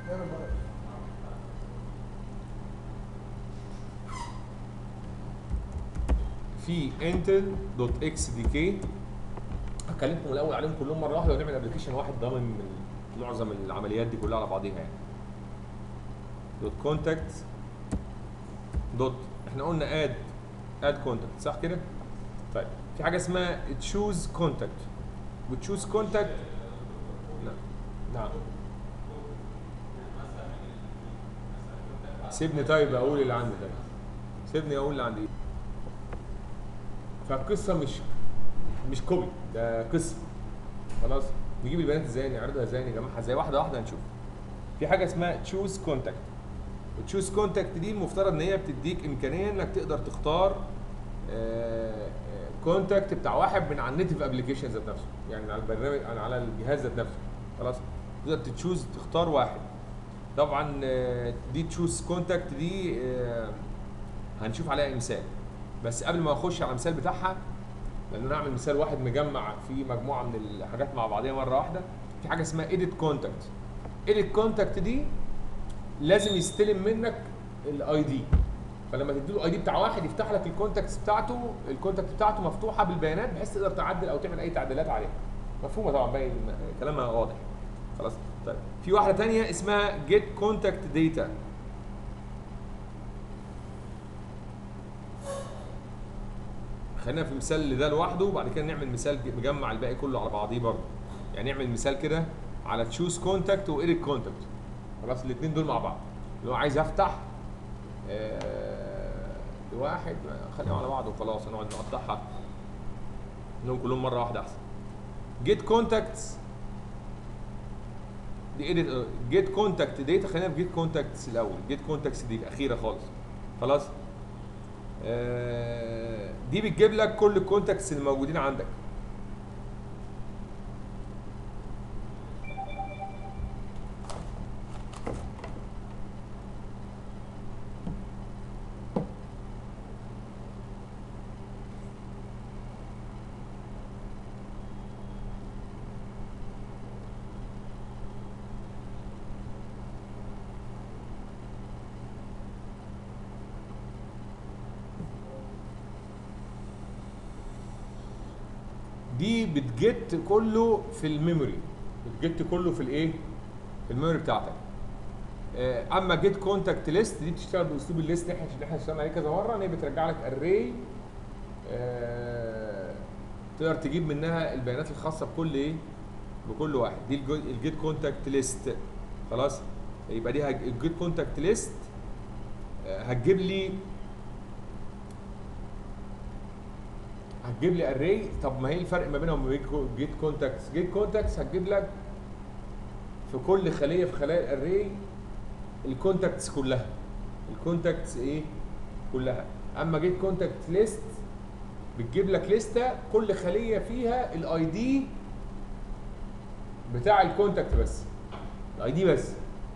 في انتل دوت اكس دي كي هكلمكم الاول عليهم كلهم مره واحده ونعمل ابلكيشن واحد ضامن من معظم العمليات دي كلها على بعضيها يعني دوت كونتاكت دوت احنا قلنا اد اد كونتاكت صح كده؟ طيب في حاجه اسمها تشوز كونتاكت وتشوز كونتاكت نعم نعم سيبني طيب اقول اللي عندي طيب سيبني اقول اللي عندي فالقصه مش مش كوبي ده قصه خلاص نجيب البيانات ازاي نعرضها ازاي نجمعها ازاي واحده واحده هنشوف في حاجه اسمها تشوز كونتاكت التشوز كونتاكت دي المفترض ان هي بتديك امكانيه انك تقدر تختار كونتاكت بتاع واحد من على النيتف ابلكيشن ذات نفسه يعني على البرنامج على الجهاز ذات نفسه خلاص تقدر تشوز تختار واحد طبعا آه، دي تشوز كونتاكت دي آه، هنشوف عليها مثال بس قبل ما اخش على المثال بتاعها لان انا اعمل مثال واحد مجمع فيه مجموعه من الحاجات مع بعضيها مره واحده في حاجه اسمها ايديت كونتاكت ايديت كونتاكت دي لازم يستلم منك الاي دي فلما تديله الاي دي بتاع واحد يفتح لك الكونتاكتس بتاعته الكونتاكت بتاعته مفتوحه بالبيانات بحيث تقدر تعدل او تعمل اي تعديلات عليها مفهومه طبعا باين كلامها واضح خلاص طيب في واحده تانية اسمها جيت كونتاكت داتا خلينا في المثال اللي ده لوحده وبعد كده نعمل مثال مجمع الباقي كله على بعضيه برضه يعني نعمل مثال كده على تشوز كونتاكت وايديت كونتاكت خلاص الاثنين دول مع بعض اللي هو عايز افتح آه، لواحد خليهم على بعض وخلاص هنقعد نقطعها انهم كلهم مره واحده احسن جيت كونتاكتس دي ايديت جيت كونتاكت داتا خلينا في جيت كونتاكتس الاول جيت كونتاكتس دي اخيره خالص خلاص آه، دي بتجيب لك كل الكونتاكتس اللي موجودين عندك دي بتجت كله في الميموري بتجت كله في الايه في الميموري بتاعتك آه، اما جيت كونتاكت ليست دي بتشتغل باسلوب الليست اللي احنا اللي احنا اشتغلنا عليه كذا مره ان هي بترجع لك اري تقدر تجيب منها البيانات الخاصه بكل ايه بكل واحد دي الجو- الجيت كونتاكت ليست خلاص يبقى دي هج- الجيت كونتاكت ليست آه، هتجيب لي هتجيب لي اري طب ما هي الفرق ما بينهم وبين جيت كونتاكتس جيت كونتاكتس هتجيب لك في كل خليه في خلايا الاري الكونتاكتس كلها الكونتاكتس ايه كلها اما جيت كونتاكت ليست بتجيب لك لسته كل خليه فيها الاي دي بتاع الكونتاكت بس الاي دي بس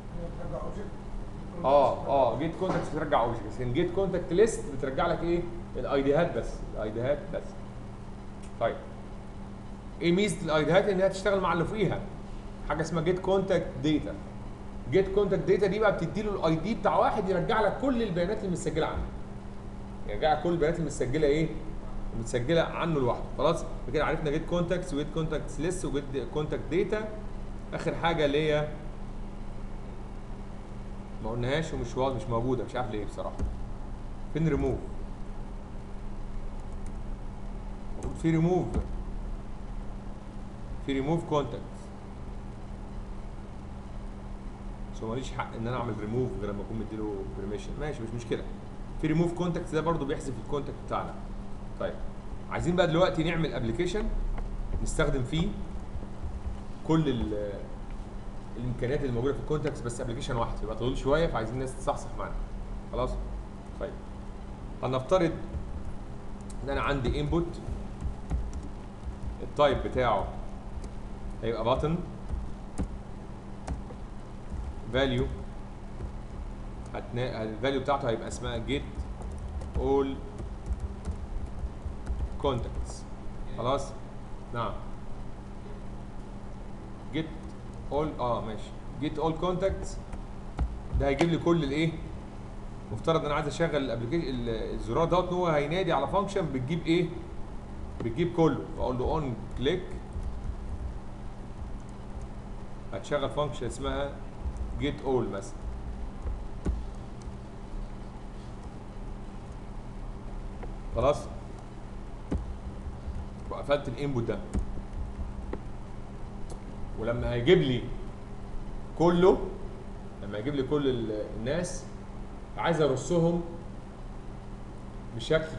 اه اه جيت كونتاكت بترجع اوبجكت لكن جيت كونتاكت ليست بترجع لك ايه الايديهات بس الايديهات بس طيب ايه ميزه الايديهات انها تشتغل مع اللي فوقيها حاجه اسمها جيت كونتاكت داتا جيت كونتاكت داتا دي بقى بتدي له الاي دي بتاع واحد يرجع لك كل البيانات اللي متسجله عنه يرجع لك كل البيانات المتسجله ايه متسجله عنه لوحده خلاص كده عرفنا جيت كونتاكتس وجيت كونتاكتس ليست وجيت كونتاكت داتا اخر حاجه اللي هي ما قلناهاش ومش واضح مش موجوده مش عارف ليه بصراحه فين ريموف في ريموف في ريموف كونتاكت بس هو ماليش حق ان انا اعمل ريموف غير لما اكون مديله بريميشن ماشي مش مشكله في ريموف كونتاكت ده برضو بيحذف الكونتاكت بتاعنا طيب عايزين بقى دلوقتي نعمل ابلكيشن نستخدم فيه كل ال الامكانيات اللي موجوده في الكونتاكس بس ابلكيشن واحد يبقى طويل شويه فعايزين الناس تصحصح معانا خلاص طيب هنفترض ان انا عندي انبوت التايب بتاعه هيبقى باتن فاليو هتنا... الفاليو بتاعته هيبقى اسمها جيت اول كونتاكتس خلاص نعم جيت اول اه ماشي جيت اول كونتاكتس ده هيجيب لي كل الايه مفترض ان انا عايز اشغل الابلكيشن الزرار دوت ان هو هينادي على فانكشن بتجيب ايه بتجيب كله فاقول له اون كليك هتشغل فانكشن اسمها جيت اول مثلا خلاص وقفلت الانبوت ده ولما هيجيب لي كله لما يجيب لي كل ال- الناس عايز ارصهم بشكل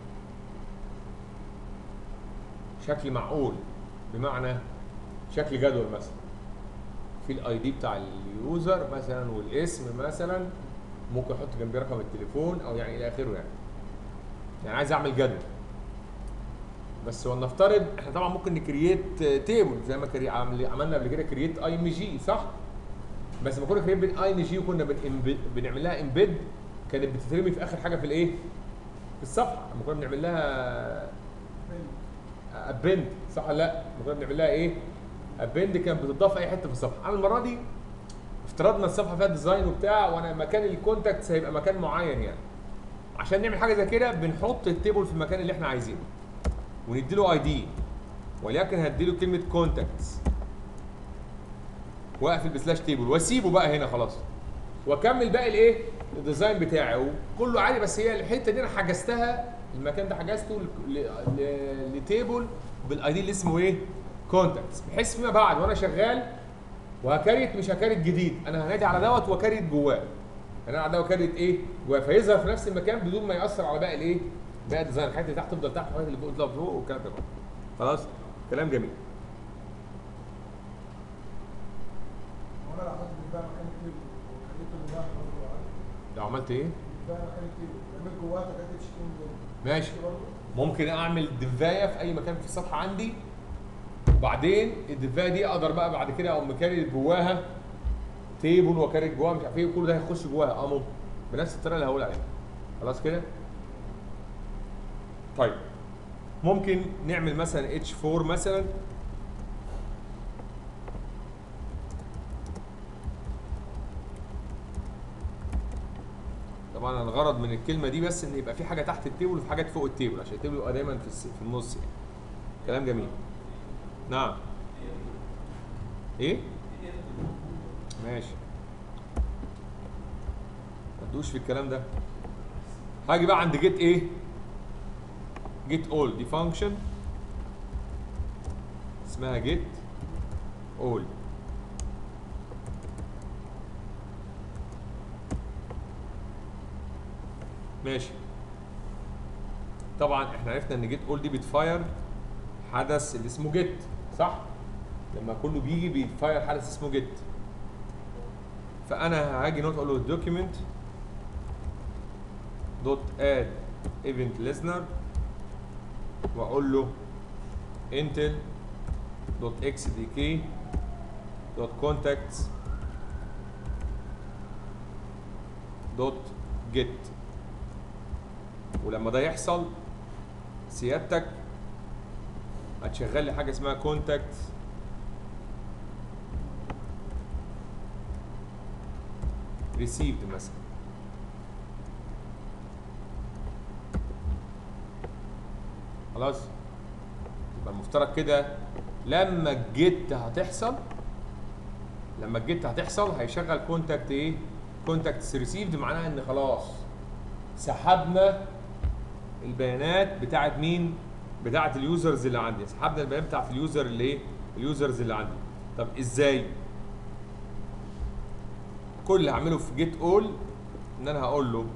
شكل معقول بمعنى شكل جدول مثلا في الاي دي بتاع اليوزر مثلا والاسم مثلا ممكن احط جنبيه رقم التليفون او يعني الى اخره يعني يعني عايز اعمل جدول بس ولنفترض احنا طبعا ممكن نكرييت تيبل زي ما كري- عمل- عملنا قبل كده كرييت اي ام جي صح؟ بس لما كنا كرييت بين اي ام جي وكنا بن- بنعمل لها امبيد كانت بتترمي في اخر حاجه في الايه؟ في الصفحه لما كنا بنعمل لها ابند صح ولا لا؟ لما كنا بنعمل لها ايه؟ ابند كانت بتضاف في اي حته في الصفحه، انا المره دي افترضنا الصفحه فيها ديزاين وبتاع وانا مكان الكونتاكتس هيبقى مكان معين يعني. عشان نعمل حاجه زي كده بنحط التيبل في المكان اللي احنا عايزينه. ونديله اي دي وليكن هديله كلمه كونتاكتس. واقفل بسلاش تيبل واسيبه بقى هنا خلاص. واكمل باقي الايه؟ الديزاين بتاعي وكله عادي بس هي الحته دي انا حجزتها المكان ده حجزته ل- ل- ل- لتيبل بالاي دي اللي اسمه ايه؟ كونتاكتس بحيث فيما بعد وانا شغال وهكريت مش هكريت جديد انا هنادي على دوت واكريت جواه انا على ده واكريت ايه؟ جواه فيظهر في نفس المكان بدون ما ياثر على باقي الايه؟ باقي الديزاين الحاجات اللي تحت تفضل تحت والحاجات اللي فوق تفضل فوق والكلام ده كله خلاص؟ كلام جميل وانا لو حد بيبيع مكان كتير وخليته اللي بقى برضه عادي لو عملت ايه؟ بيبيع مكان كتير تعمل جواه حاجات اتش تي ام ماشي ممكن اعمل دفايه في اي مكان في السطح عندي وبعدين الدفايه دي اقدر بقى بعد كده اقوم مكرر جواها تيبل وكرر جواها مش عارف ايه وكل ده هيخش جواها اه ممكن بنفس الطريقه اللي هقول عليها خلاص كده طيب ممكن نعمل مثلا اتش 4 مثلا طبعا الغرض من الكلمه دي بس ان يبقى في حاجه تحت التيبل وفي حاجات فوق التيبل عشان التيبل يبقى دايما في الس- في النص يعني كلام جميل نعم ايه ماشي ما تدوش في الكلام ده هاجي بقى عند جيت ايه جيت اول دي فانكشن اسمها جيت اول ماشي طبعا احنا عرفنا ان جيت اول دي بتفاير حدث اللي اسمه جيت صح لما كله بيجي بيفاير حدث اسمه جيت فانا هاجي نوت اقول له دوكيمنت دوت اد ايفنت listener واقول له intel دوت اكس دي كي دوت contacts دوت جيت ولما ده يحصل سيادتك هتشغل لي حاجه اسمها كونتاكت ريسيفد مثلا خلاص يبقى المفترض كده لما الجيت هتحصل لما الجيت هتحصل هيشغل كونتاكت ايه كونتاكت ريسيفد معناها ان خلاص سحبنا البيانات بتاعت مين بتاعت اليوزرز اللي عندي سحبنا البيانات بتاعت اليوزر اللي ايه اليوزرز اللي عندي طب ازاي كل اللي هعمله في جيت اول ان انا هقول له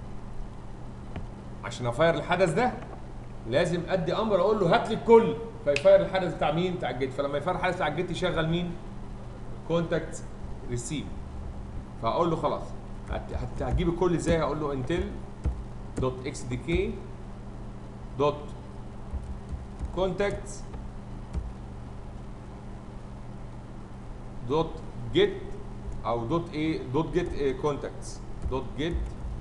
عشان افاير الحدث ده لازم ادي امر اقول له هات لي الكل فيفاير الحدث بتاع مين بتاع الجيت فلما يفاير الحدث بتاع الجيت يشغل مين كونتاكت ريسيف فاقول له خلاص هت- هت- هتجيب الكل ازاي هقول له انتل دوت اكس دي كي دوت كونتاكت دوت جيت او دوت ايه دوت جيت كونتاكتس دوت جيت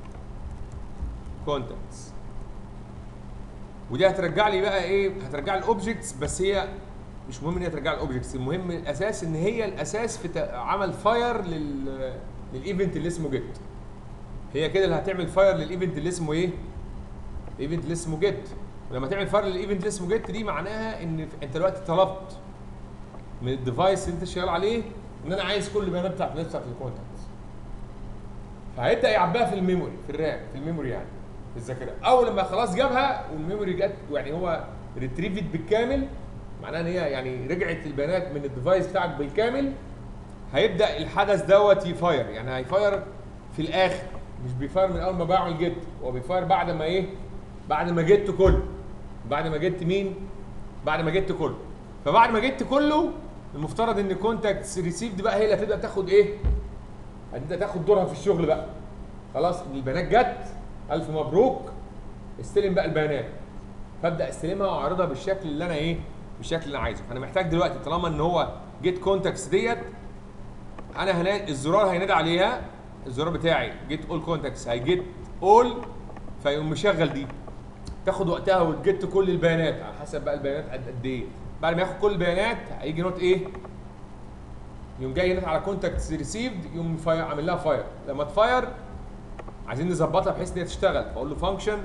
كونتاكتس ودي هترجع لي بقى ايه هترجع لي الاوبجكتس بس هي مش مهم ان هي ترجع لي الاوبجكتس المهم الاساس ان هي الاساس في تع- عمل فاير لل للايفنت اللي اسمه جيت هي كده اللي هتعمل فاير للايفنت اللي اسمه ايه الايفنت اللي اسمه جيت ولما تعمل فاير للايفنت اللي اسمه جيت دي معناها ان انت دلوقتي طلبت من الديفايس اللي انت شغال عليه ان انا عايز كل البيانات بتاعت الناس بتاعت الكونتاكتس فهيبدا يعبيها في الميموري في الرام في الميموري يعني في الذاكره اول لما خلاص جابها والميموري جت يعني هو ريتريفد بالكامل معناها ان هي يعني رجعت البيانات من الديفايس بتاعك بالكامل هيبدا الحدث دوت يفاير يعني هيفاير في الاخر مش بيفاير من اول ما بعمل جيت هو بيفاير بعد ما ايه بعد ما جيت كله بعد ما جيت مين بعد ما جيت كله فبعد ما جيت كله المفترض ان كونتاكتس ريسيفد بقى هي اللي هتبدا تاخد ايه هتبدا تاخد دورها في الشغل بقى خلاص البيانات جت الف مبروك استلم بقى البيانات فابدا استلمها واعرضها بالشكل اللي انا ايه بالشكل اللي انا عايزه فانا محتاج دلوقتي طالما ان هو جيت كونتاكتس ديت انا هنا الزرار هينادي عليها الزرار بتاعي جيت اول كونتاكتس هيجيت اول فيقوم مشغل دي تاخد وقتها وتجت كل البيانات على حسب بقى البيانات قد قد ايه بعد ما ياخد كل البيانات هيجي نوت ايه يقوم جاي نوت على كونتاكتس ريسيفد يقوم فاير عامل لها فاير لما تفاير عايزين نظبطها بحيث ان هي تشتغل فاقول له فانكشن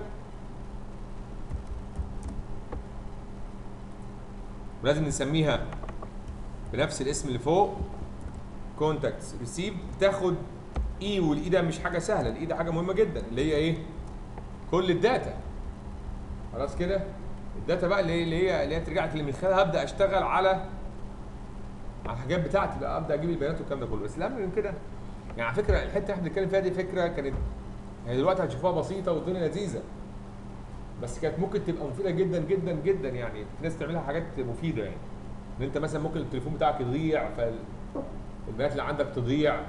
ولازم نسميها بنفس الاسم اللي فوق كونتاكتس ريسيفد تاخد اي والاي ده مش حاجه سهله الاي ده حاجه مهمه جدا اللي هي ايه كل الداتا خلاص كده الداتا بقى اللي هي اللي هي اللي هي ترجع لي من خلالها هبدا اشتغل على على الحاجات بتاعتي بقى ابدا اجيب البيانات والكلام ده كله بس الاهم من كده يعني على فكره الحته اللي احنا بنتكلم فيها دي فكره كانت هي دلوقتي هتشوفوها بسيطه والدنيا لذيذه بس كانت ممكن تبقى مفيده جدا جدا جدا يعني في ناس تعملها حاجات مفيده يعني ان انت مثلا ممكن التليفون بتاعك يضيع فالبيانات اللي عندك تضيع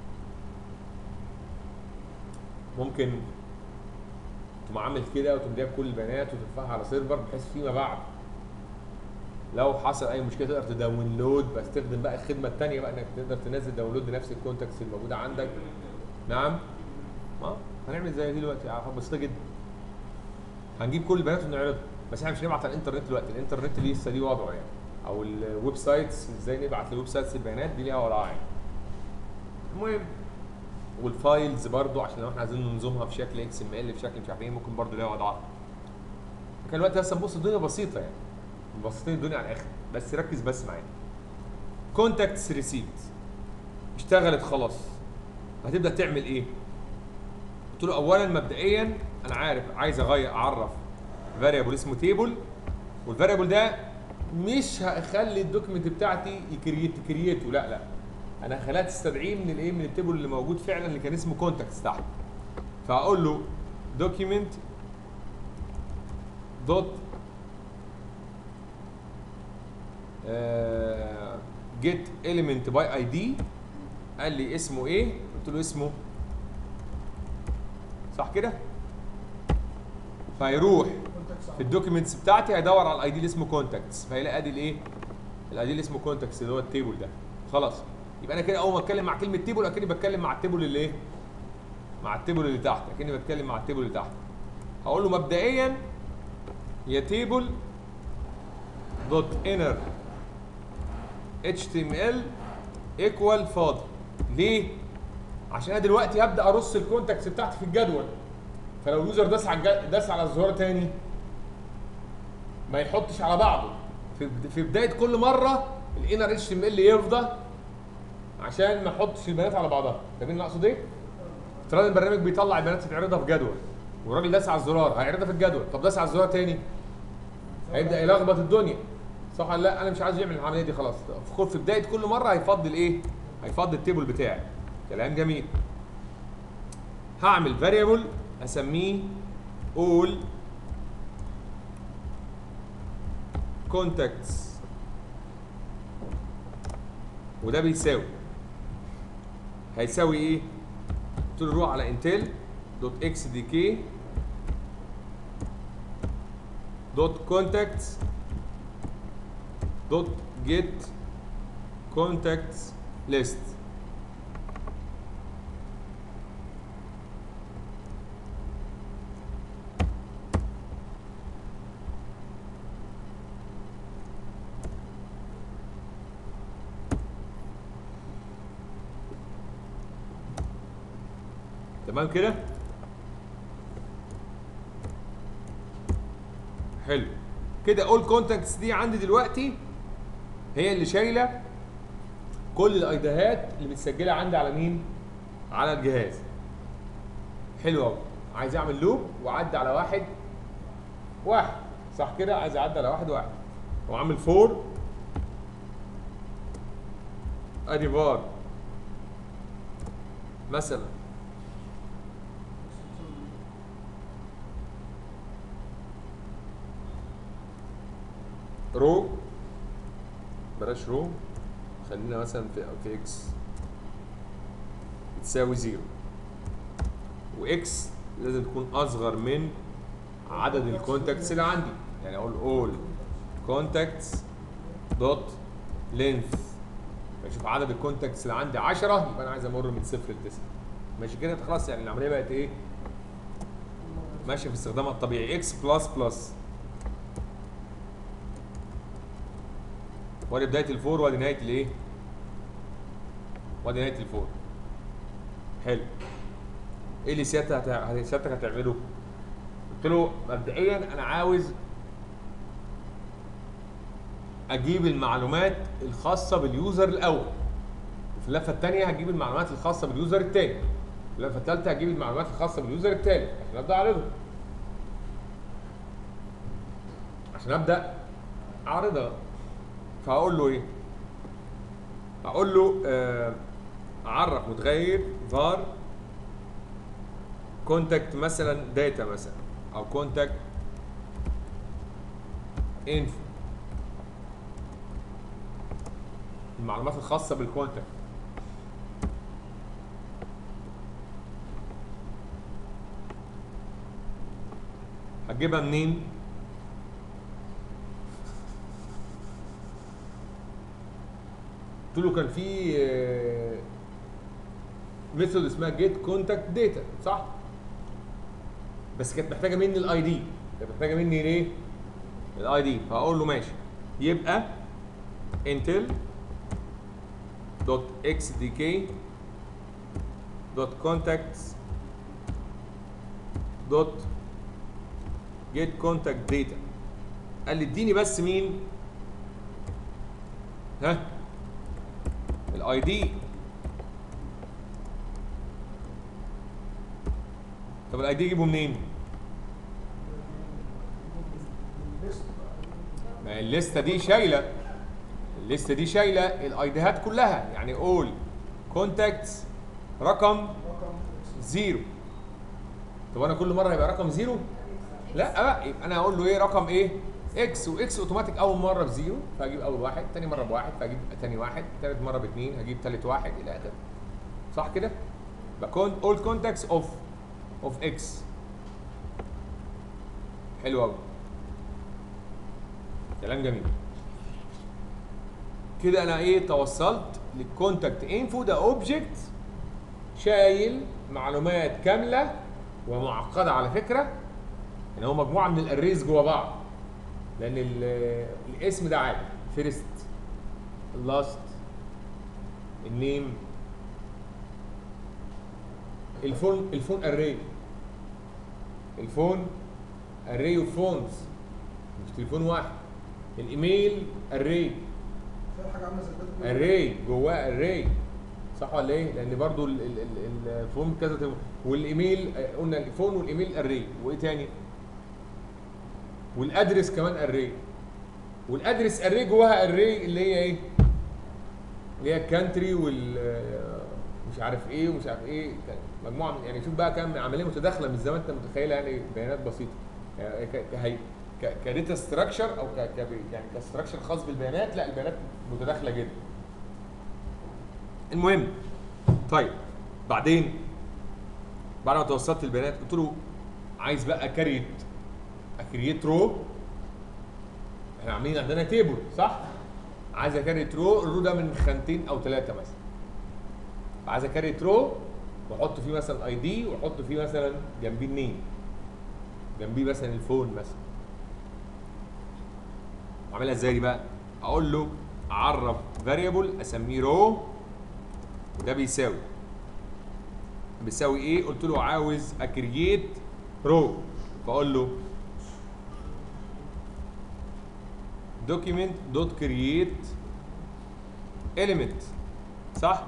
ممكن تقوم عامل كده وتقوم جايب كل البيانات وترفعها على سيرفر بحيث فيما بعد لو حصل اي مشكله تقدر تداونلود بستخدم بقى الخدمه الثانيه بقى انك تقدر تنزل داونلود لنفس الكونتاكتس الموجوده عندك نعم اه هنعمل زي دي دلوقتي حاجه بسيطه جدا هنجيب كل البيانات ونعرضها بس احنا مش هنبعت على الانترنت دلوقتي الانترنت لسه ليه وضعه يعني او الويب سايتس ازاي نبعت للويب سايتس البيانات دي ليها وضعها يعني المهم والفايلز برضو عشان لو احنا عايزين ننظمها في شكل اكس ام ال في شكل مش عارف ايه ممكن برضو ليها وضعها كان الوقت لسه نبص الدنيا بسيطه يعني مبسطين الدنيا على الاخر بس ركز بس معايا كونتاكتس ريسيفد اشتغلت خلاص هتبدا تعمل ايه قلت له اولا مبدئيا انا عارف عايز اغير اعرف فاريبل اسمه تيبل والفاريبل ده مش هخلي الدوكيمنت بتاعتي يكريت كرييته لا لا انا هخليها تستدعيه من الايه من التيبل اللي موجود فعلا اللي كان اسمه كونتاكتس تحت فاقول له دوكيمنت دوت جيت element باي اي دي قال لي اسمه ايه قلت له اسمه صح كده فيروح في الدوكيومنتس بتاعتي هيدور على الاي دي اللي اسمه كونتاكتس فهيلاقي ادي الايه الاي دي اللي اسمه كونتاكتس اللي هو التيبل ده خلاص يبقى انا كده اول ما اتكلم مع كلمه تيبل اكني بتكلم مع التيبل اللي ايه مع التيبل اللي تحت اكني بتكلم مع التيبل اللي تحت هقول له مبدئيا هي تيبل دوت انر HTML ايكوال فاضي ليه؟ عشان انا دلوقتي هبدا ارص الكونتاكتس بتاعتي في الجدول فلو اليوزر داس على الج- داس على الزرار تاني ما يحطش على بعضه في بد- في بدايه كل مره الانر اتش ام ال يفضى عشان ما احطش البيانات على بعضها فاهمين اللي اقصد ايه؟ افتراض البرنامج بيطلع البيانات تتعرضها في جدول والراجل داس على الزرار هيعرضها في الجدول طب داس على الزرار تاني هيبدا يلخبط الدنيا صح ولا لا انا مش عايز يعمل العمليه دي خلاص في في بدايه كل مره هيفضل ايه هيفضل التيبل بتاعي كلام جميل هعمل فاريبل اسميه all contacts وده بيساوي هيساوي ايه قلت له روح على انتل دوت اكس دي كي دوت كونتاكتس دوت جيت كونتاكتس ليست تمام كده حلو كده اول كونتاكتس دي عندي دلوقتي هي اللي شايله كل الايديهات اللي متسجله عندي على مين على الجهاز حلو قوي عايز اعمل لوب واعدي على واحد واحد صح كده عايز اعدي على واحد واحد واعمل فور ادي بار مثلا رو بلاش رو خلينا مثلا في في اكس تساوي زيرو واكس لازم تكون اصغر من عدد الكونتاكتس اللي عندي يعني اقول اول كونتاكتس دوت لينث اشوف عدد الكونتاكتس اللي عندي 10 يبقى انا عايز امر من صفر ل 9 ماشي كده خلاص يعني العمليه بقت ايه ماشيه في استخدامها الطبيعي اكس بلس بلس وادي بدايه الفور وادي نهايه الايه وادي نهايه الفور حلو ايه اللي سيادتك هت- سيادتك هتعمله قلت له مبدئيا انا عاوز اجيب المعلومات الخاصه باليوزر الاول وفي اللفه الثانيه هجيب المعلومات الخاصه باليوزر الثاني في اللفه الثالثه هجيب المعلومات الخاصه باليوزر الثالث عشان ابدا اعرضهم عشان ابدا اعرضها فهقول له ايه هقول له آه عرف متغير var كونتاكت مثلا داتا مثلا او كونتاكت انفو المعلومات الخاصه بالكونتاكت هتجيبها منين قلت له كان في ميثود اسمها جيت كونتاكت داتا صح بس كانت محتاجه مني الاي دي كانت محتاجه مني ليه الاي دي فاقول له ماشي يبقى انتل دوت اكس دي كي دوت كونتاكتس دوت جيت كونتاكت داتا قال لي اديني بس مين ها الاي دي طب الاي دي اجيبه منين الليست ما هي الليسته دي شايله الليسته دي شايله الايديهات كلها يعني اول كونتاكتس رقم رقم إكس. زيرو طب انا كل مره هيبقى رقم زيرو لا بقى يبقى انا اقول له ايه رقم ايه اكس واكس اوتوماتيك اول مره بزيرو فهجيب اول واحد تاني مره بواحد فهجيب تاني واحد تالت مره باثنين هجيب تالت واحد الى اخره صح كده يبقى كون اول كونتاكتس اوف اوف اكس حلو قوي كلام جميل كده انا ايه توصلت للكونتاكت انفو ده اوبجكت شايل معلومات كامله ومعقده على فكره ان هو مجموعه من الاريز جوه بعض لان ال- الاسم ده عادي فيرست لاست النيم الفون الفون اري الفون اري اوف فونز مش تليفون واحد الايميل اري في حاجه عامله زي الداتا اري جواه اري صح ولا ايه؟ لان برضو ال- ال- ال- الفون كذا تم- والايميل آه، قلنا الفون والايميل اري وايه تاني؟ والادرس كمان اري والادرس اري جواها اري اللي هي ايه؟ اللي هي الكانتري وال آه، مش عارف ايه ومش عارف ايه مجموعه من يعني شوف بقى كام عمليه متداخله مش زي ما انت متخيلها يعني بيانات بسيطه يعني ك- كهي ك- كداتا ستراكشر او ك ك- يعني كستراكشر خاص بالبيانات لا البيانات متداخله جدا المهم طيب بعدين بعد ما توصلت البيانات قلت له عايز بقى كريت اكريت رو احنا عاملين عندنا تيبل صح؟ عايز اكريت رو الرو ده من خانتين او ثلاثه مثلا عايز اكريت رو واحط فيه مثلا اي دي واحط فيه مثلا جنبيه النيم جنبيه مثلا الفون مثلا اعملها ازاي دي بقى؟ اقول له اعرف فاريبل اسميه رو وده بيساوي بيساوي ايه قلت له عاوز اكرييت رو فاقول له document دوت كرييت element صح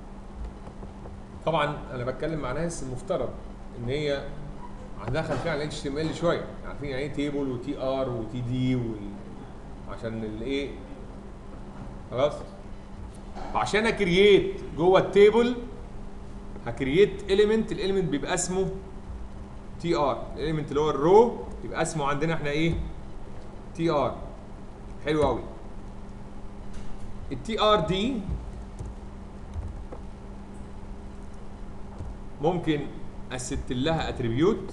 طبعا انا بتكلم مع ناس المفترض ان هي عندها خلفيه عن اتش تي ام ال شويه عارفين يعني ايه تيبل وتي ار وتي دي عشان الايه خلاص فعشان اكرييت جوه التيبل هكرييت اليمنت الاليمنت بيبقى اسمه تي ار الاليمنت اللي هو الرو يبقى اسمه عندنا احنا ايه تي ار حلو قوي التي ار دي ممكن اسيت لها اتريبيوت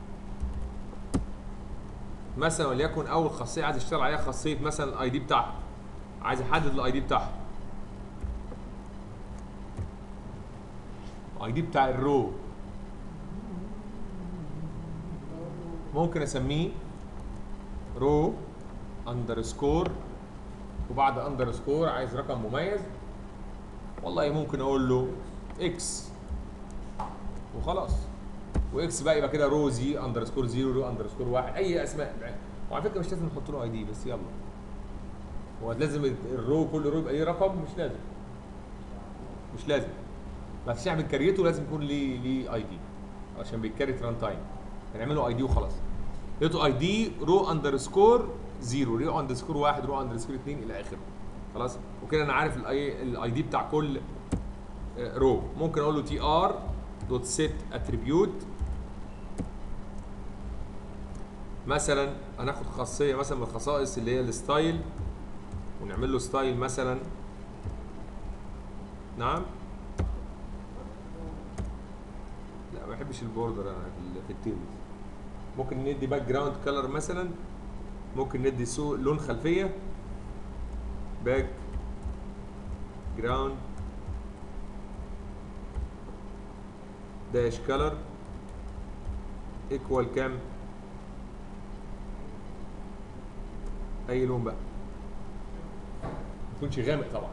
مثلا وليكن اول خاصيه عايز اشتغل عليها خاصيه مثلا الاي دي بتاعها عايز احدد الاي دي بتاعها الاي دي بتاع الرو ممكن اسميه رو اندرسكور وبعد اندرسكور عايز رقم مميز والله ممكن اقول له اكس وخلاص واكس بقى يبقى كده رو زي اندرسكور زيرو رو اندرسكور واحد اي اسماء وعلى فكره مش لازم نحط له اي دي بس يلا هو لازم الرو كل رو يبقى ليه رقم مش لازم مش لازم بس نعمل كريته لازم يكون ليه ليه اي دي عشان بيتكريت ران تايم هنعمله اي دي وخلاص لقيته اي دي رو اندرسكور زيرو رو اندرسكور واحد رو اندرسكور اثنين الى اخره خلاص وكده انا عارف الاي الاي دي بتاع كل رو ممكن اقول له تي ار دوت سيت اتريبيوت مثلا هناخد خاصيه مثلا من الخصائص اللي هي الستايل ونعمل له ستايل مثلا نعم لا ما بحبش البوردر انا في ال- في التيبل ممكن ندي باك جراوند كلر مثلا ممكن ندي سو لون خلفيه باك جراوند داش كلر ايكوال كام اي لون بقى ما يكونش غامق طبعا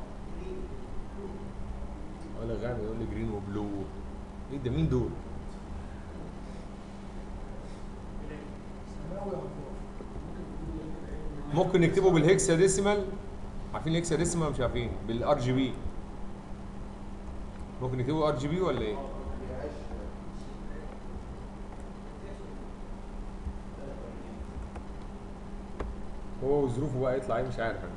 ولا غامق يقول لي جرين وبلو ايه ده مين دول سماوي اخضر ممكن نكتبه بالهكسا ديسيمال عارفين الهكسا ديسيمال مش عارفين بالار جي بي ممكن نكتبه ار جي بي ولا ايه هو وظروفه بقى يطلع ايه مش عارف انا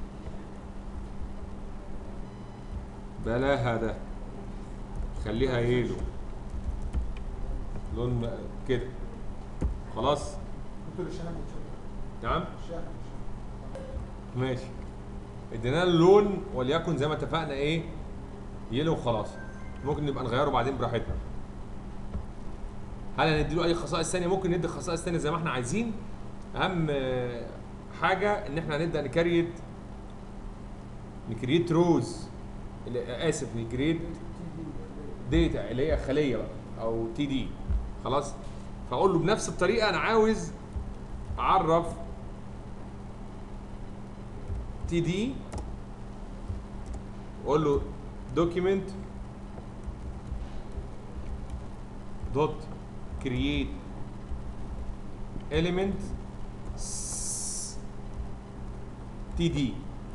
بلاها ده خليها يلو لون م- كده خلاص دكتور الشام والشام نعم الشام ماشي ادينا له لون وليكن زي ما اتفقنا ايه يلو وخلاص ممكن نبقى نغيره بعدين براحتنا هل هنديله اي خصائص ثانيه ممكن ندي خصائص ثانيه زي ما احنا عايزين اهم آه، حاجه ان احنا هنبدا نكريت نكريت روز اللي- اسف نكريت داتا اللي هي خليه بقى او تي دي خلاص فاقول له بنفس الطريقه انا عاوز اعرف تي دي واقول له دوكيمنت دوت كرييت element تي دي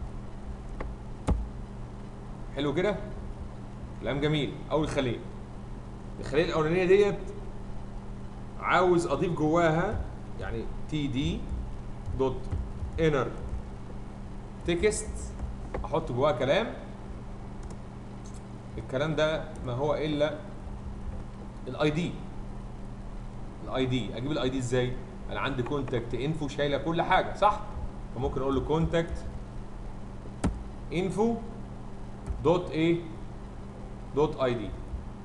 حلو كده كلام جميل اول خليه الخليه الاولانيه ديت عاوز اضيف جواها يعني تي دي دوت انر تكست احط جواها كلام الكلام ده ما هو الا الاي دي الاي دي اجيب الاي دي ازاي انا عندي كونتاكت انفو شايله كل حاجه صح فممكن اقول له كونتاكت انفو دوت ايه دوت اي دي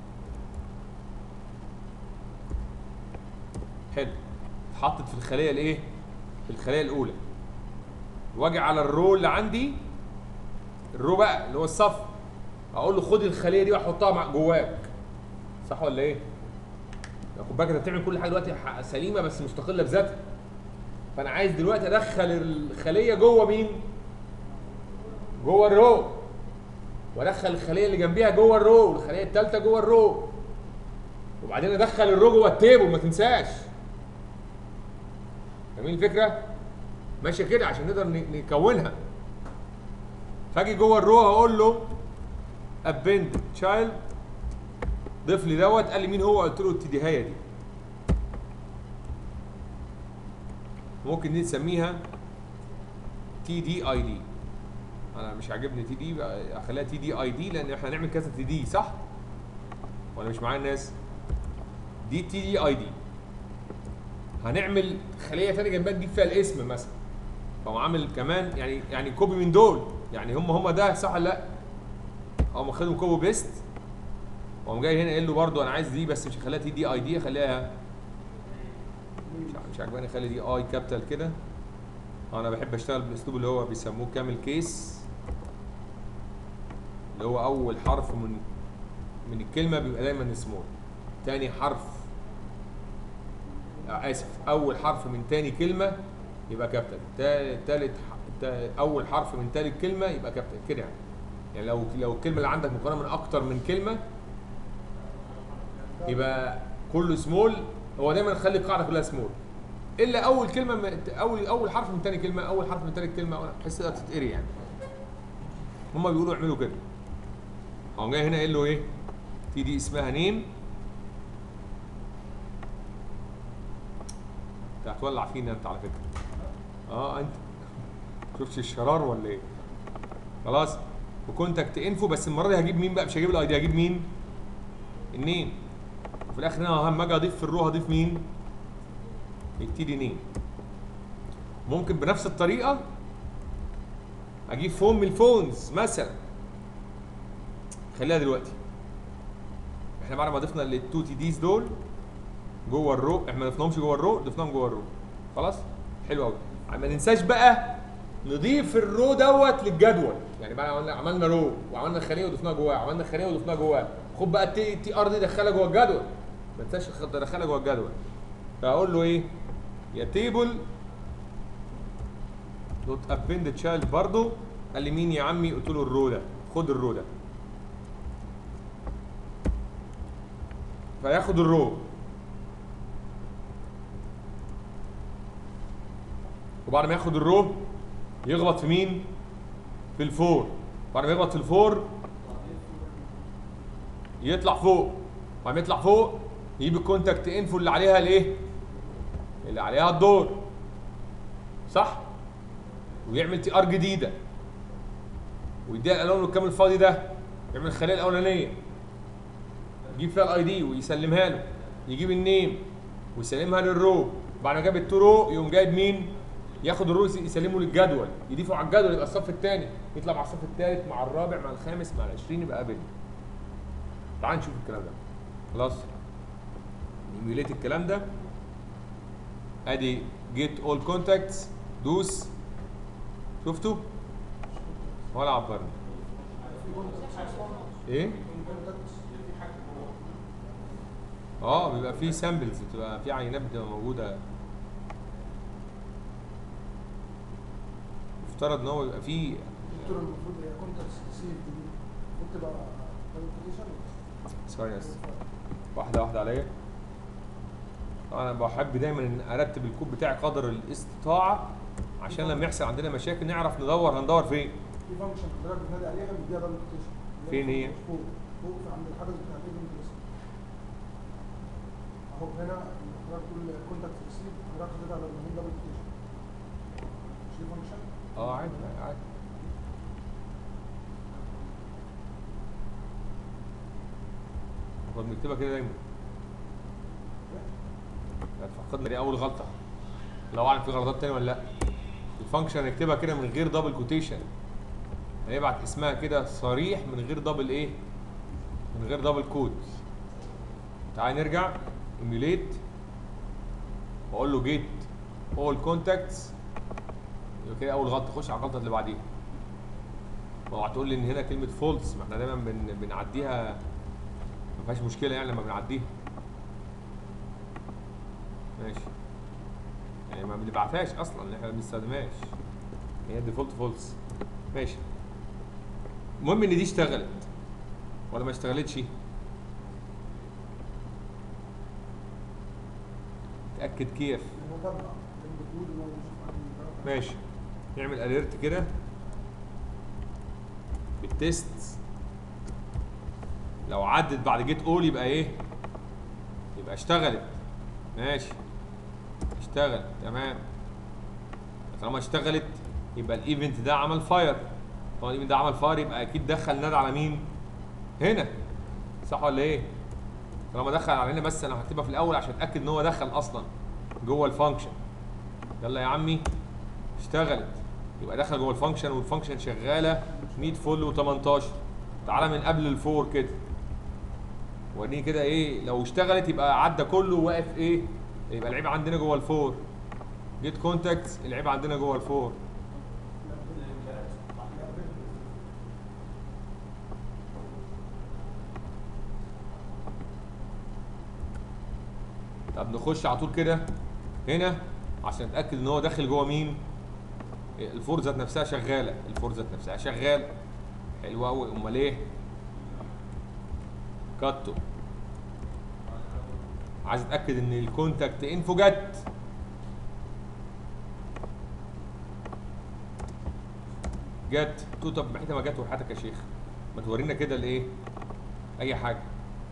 حلو اتحطت في الخليه الايه في الخليه الاولى واجي على الرو اللي عندي الرو بقى اللي هو الصف اقول له خد الخليه دي واحطها مع جواك صح ولا ايه خد بالك انت بتعمل كل حاجه دلوقتي ح- سليمه بس مستقله بذاتها فانا عايز دلوقتي ادخل الخليه جوه مين جوه الرو وادخل الخليه اللي جنبيها جوه الرو والخليه الثالثه جوه الرو وبعدين ادخل الرو جوه التيبل ما تنساش فاهمين الفكره ماشيه كده عشان نقدر ن- نكونها فاجي جوه الرو هقول له ابند تشايلد ضيف لي دوت قال لي مين هو قلت له التديهايه دي ممكن دي نسميها تي دي اي دي انا مش عاجبني تي دي بقى اخليها تي دي اي دي لان احنا هنعمل كذا تي دي صح ولا مش معايا الناس دي تي دي اي دي هنعمل خليه ثانيه جنبها نجيب فيها الاسم مثلا فهو عامل كمان يعني يعني كوبي من دول يعني هم هم ده صح ولا لا او واخدهم كوبي بيست وقام جاي هنا قايل له برضه انا عايز دي بس مش هخليها تي دي اي دي اخليها مش ع- مش عجباني اخلي دي اي كابيتال كده انا بحب اشتغل بالاسلوب اللي هو بيسموه كامل كيس اللي هو اول حرف من من الكلمه بيبقى دايما سمول تاني حرف آه، اسف اول حرف من تاني كلمه يبقى كابيتال تا- تالت ح- تا- اول حرف من تالت كلمه يبقى كابيتال كده يعني يعني لو لو الكلمه اللي عندك مكونه من اكتر من كلمه يبقى كله سمول هو دايما نخلي القاعده كلها سمول الا اول كلمه من اول اول حرف من تاني كلمه اول حرف من تالت كلمه بحيث تقدر تتقري يعني هما بيقولوا اعملوا كده هو جاي هنا قايل له ايه في دي اسمها نيم انت هتولع فينا انت على فكره اه انت شفتش الشرار ولا ايه خلاص وكونتاكت انفو بس المره دي هجيب مين بقى مش هجيب الاي دي هجيب مين النيم وفي الاخر هنا اهم اجي اضيف في الرو هضيف مين يبتدي نيم ممكن بنفس الطريقه اجيب فون من الفونز مثلا خليها دلوقتي احنا بعد ما ضفنا التو تي ديز دول جوه الرو احنا ما ضفناهمش جوه الرو ضفناهم جوه الرو خلاص حلو قوي ما ننساش بقى نضيف الرو دوت للجدول يعني بعد ما عملنا عملنا رو وعملنا خليه وضفناها جواه عملنا خليه وضفناها جواه خد بقى التي تي ار دي دخلها جوه الجدول ما تنساش تدخلها جوه الجدول فاقول له ايه يا تيبل دوت ابند تشايلد برضه قال لي مين يا عمي قلت له الرو ده خد الرو ده فياخد الرو وبعد ما ياخد الرو يغلط في مين في الفور بعد ما يغلط في الفور يطلع فوق بعد ما يطلع فوق يجيب الكونتاكت انفو اللي عليها الايه اللي عليها الدور صح ويعمل تي ار جديده ويديها الالون الكامل الفاضي ده يعمل الخليه الاولانيه يجيب فيها الاي دي ويسلمها له يجيب النيم ويسلمها للرو بعد ما جاب التو رو يقوم جايب مين ياخد الرو يسلمه للجدول يضيفه على الجدول يبقى الصف الثاني يطلع مع الصف الثالث مع الرابع مع الخامس مع العشرين يبقى قابل تعال نشوف الكلام ده خلاص نيميوليت الكلام ده ادي جيت اول كونتاكتس دوس شفتوا ولا عبرني في كونتاكتس اصلا ايه في كونتاكتس اه بيبقى في سامبلز بتبقى في عينات بتبقى موجوده يفترض ان هو يبقى في دكتور المفروض هي كونتاكتس سيف دي المفروض تبقى كالكوليشن ثواني بس واحده واحده عليا انا بحب دايما ان ارتب الكود بتاعي قدر الاستطاعه عشان لما يحصل عندنا مشاكل نعرف ندور هندور فين في فانكشن حضرتك بتنادي عليها بيديها دبل كوتيشن فين هي؟ فوق فوق في عند الحدث بتاع الايفنت ليست اهو هنا حضرتك تقول كونتاكت ريسيف حضرتك حطيتها على المهم دبل كوتيشن مش دي فانكشن؟ اه عادي عادي كنا بنكتبها كده دايما فقدنا دي اول غلطه لو اعلم في غلطات تانية ولا لا الفانكشن نكتبها كده من غير دبل كوتيشن هيبعت اسمها كده صريح من غير دبل ايه من غير دبل كود تعال نرجع ايميوليت واقول له جيت اول كونتاكتس يبقى كده اول غلطه خش على الغلطه اللي بعديها ما هو هتقول لي ان هنا كلمه فولس ما احنا دايما بن بنعديها ما فيهاش مشكله يعني لما بنعديها ماشي يعني ما بنبعتهاش اصلا احنا ما بنستخدمهاش هي ديفولت فولس ماشي المهم ان دي اشتغلت ولا ما اشتغلتش اتاكد كيف هو طبع الكود اللي هو بيشوف عندي ده. ماشي نعمل اليرت كده بالتست لو عدت بعد جيت اول يبقى ايه يبقى اشتغلت ماشي اشتغل تمام طالما اشتغلت يبقى الايفنت ده عمل فاير طالما الايفنت ده عمل فاير يبقى اكيد دخل ناد على مين هنا صح ولا ايه طالما دخل على هنا بس انا هكتبها في الاول عشان اتاكد ان هو دخل اصلا جوه الفانكشن يلا يا عمي اشتغلت يبقى دخل جوه الفانكشن والفانكشن شغاله 100 فل و18 تعالى من قبل الفور كده وريني كده ايه لو اشتغلت يبقى عدى كله واقف ايه يبقى العيب عندنا جوه الفور جيت كونتاكت العيب عندنا جوه الفور طب نخش على طول كده هنا عشان نتاكد ان هو داخل جوه مين الفور ذات نفسها شغاله الفور ذات نفسها شغاله حلوه قوي امال ايه كاتو عايز اتاكد ان الكونتاكت انفو جت جت قلت له طب محيطه ما جت وحياتك يا شيخ ما تورينا كده الايه اي حاجه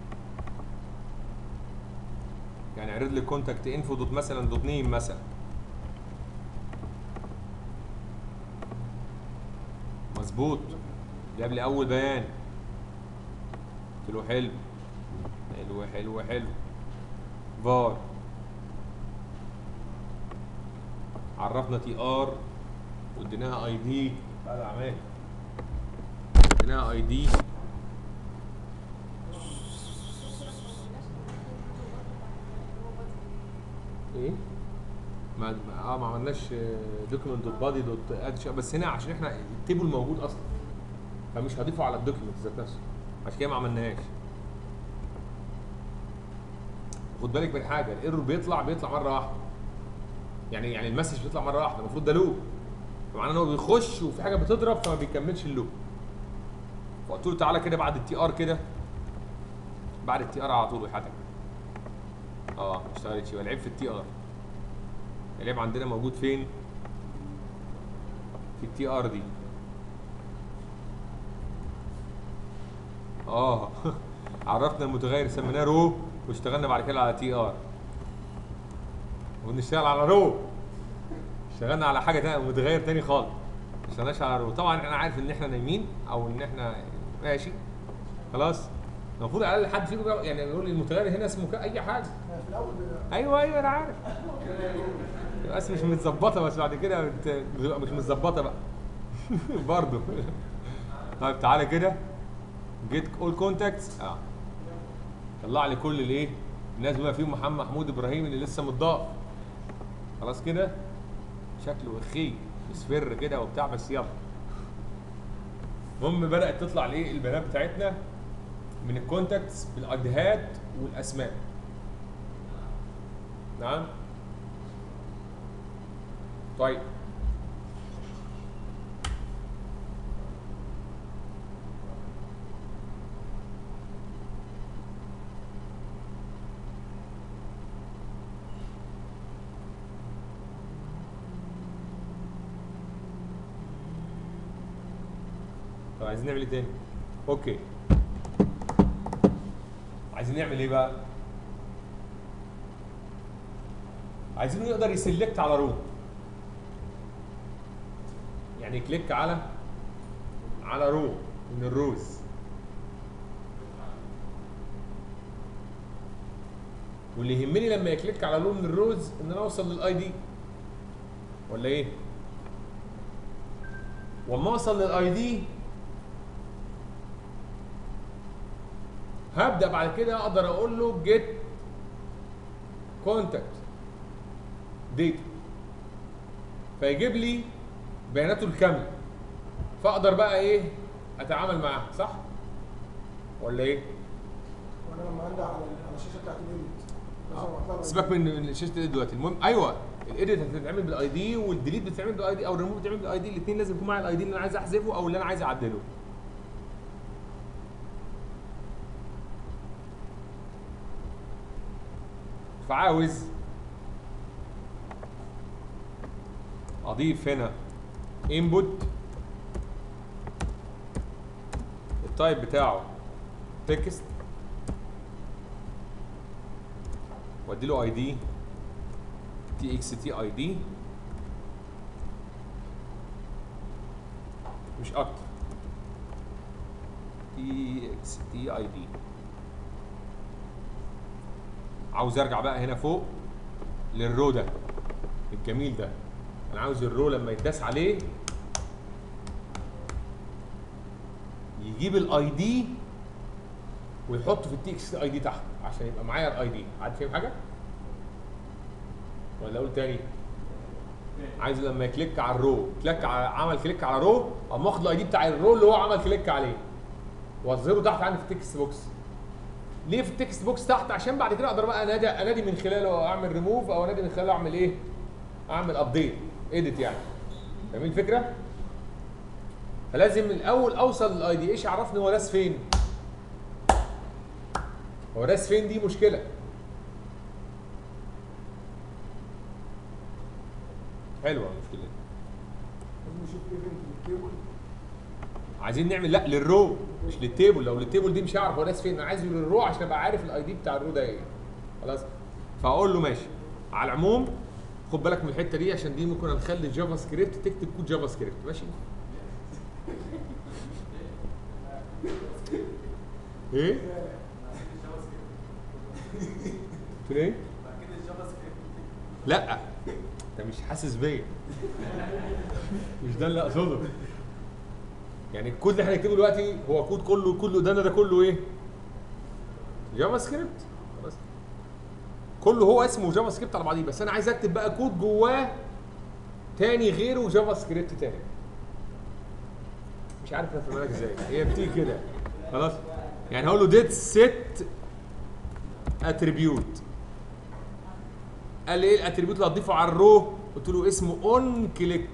يعني اعرض لي كونتاكت انفو دوت مثلا دوت نيم مثلا مظبوط جاب لي اول بيان قلت له حلو حلو حلو حلو فار عرفنا تي ار واديناها اي دي بعد اعمال اديناها اي دي ايه ما ما- اه ما عملناش دوكيمنت دوت بادي دوت اد بس هنا عشان احنا التيبل موجود اصلا فمش هضيفه على الدوكيمنت ذات نفسه عشان كده ما عملناهاش خد بالك من حاجه الايرور بيطلع بيطلع مره واحده يعني يعني المسج بيطلع مره واحده المفروض ده لوب فمعناه ان هو بيخش وفي حاجه بتضرب فما بيكملش اللوب فقلت له تعالى كده بعد التي ار كده بعد التي ار على طول وحياتك اه ما اشتغلتش يبقى العيب في التي ار العيب عندنا موجود فين في التي ار دي اه عرفنا المتغير سميناه رو واشتغلنا بعد كده على تي ار ونشتغل على رو اشتغلنا على حاجه تانية متغير تاني خالص ما اشتغلناش على رو طبعا انا عارف ان احنا نايمين او ان احنا ماشي خلاص المفروض على الاقل حد فيكم يعرف- يعني يقول لي المتغير هنا اسمه ك- اي حاجه يعني في الاول ايوه ايوه انا عارف بس مش متظبطه بس بعد كده بت- بتبقى مش متظبطه بقى برضه طيب تعالى كده جيت اول كونتاكتس اه طلع لي كل الايه الناس بما فيهم محمد محمود ابراهيم اللي لسه متضاف خلاص كده شكله اخي مصفر كده وبتاع بس يلا المهم بدات تطلع الايه البيانات بتاعتنا من الكونتاكتس بالايديهات والاسماء نعم طيب طب عايزين نعمل ايه تاني؟ اوكي عايزين نعمل ايه بقى؟ عايزينه يقدر يسلكت على رو يعني كليك على على رو من الروز واللي يهمني لما يكليك على رو من الروز ان انا اوصل للاي دي ولا ايه؟ واما اوصل للاي دي هبدا بعد كده اقدر اقول له جيت كونتاكت ديتا فيجيب لي بياناته الكامله فاقدر بقى ايه اتعامل معاها صح ولا ايه وانا لما انده على على الشاشه بتاعت الايديت لازم اطلع سيبك من من شاشه الايد دلوقتي المهم ايوه الايديت هتتعمل بالاي دي والديليت بتتعمل بالاي دي او الريموف بتتعمل بالاي دي الاثنين لازم يكون معايا الاي دي اللي انا عايز احذفه او اللي انا عايز اعدله فعاوز اضيف هنا input التايب بتاعه تكست وادي له اي دي تي اكس تي اي دي مش اكتر تي اكس تي اي دي عاوز ارجع بقى هنا فوق للرو ده الجميل ده انا عاوز الرو لما يتداس عليه يجيب الاي دي ويحطه في التي اكس اي دي تحت عشان يبقى معايا الاي دي حد فاهم حاجه ولا اقول تاني عايز لما يكليك على الرو كليك على عمل كليك على رو اقوم واخد الاي دي بتاع الرو اللي هو عمل كليك عليه واظهره تحت عندي في التكست بوكس ليه في التكست بوكس تحت عشان بعد كده اقدر بقى انادي انادي من خلاله اعمل ريموف او انادي من خلاله اعمل ايه اعمل ابديت اديت يعني فاهمين الفكره فلازم الاول اوصل للاي دي ايش عرفني هو راس فين هو راس فين دي مشكله حلوه المشكله دي لازم نشوف ايفنت التيبل عايزين نعمل لا للرو مش للتيبل لو للتيبل دي مش هعرف هو راس فين انا عايزه للرو عشان ابقى عارف الاي دي بتاع الرو ده ايه خلاص فاقول له ماشي على العموم خد بالك من الحته دي عشان دي ممكن نخلي جافا سكريبت تكتب كود جافا سكريبت ماشي ايه؟ قلت له ايه؟ لا انت مش حاسس بيا مش ده اللي اقصده يعني الكود اللي احنا هنكتبه دلوقتي هو كود كله كله ده ده كله ايه؟ جافا سكريبت خلاص كله هو اسمه جافا سكريبت على بعضيه بس انا عايز اكتب بقى كود جواه تاني غيره جافا سكريبت تاني مش عارف افهمها لك ازاي هي بتيجي كده خلاص يعني هقول له ديت سيت اتريبيوت قال لي ايه الاتريبيوت اللي هتضيفه على الرو قلت له اسمه اون كليك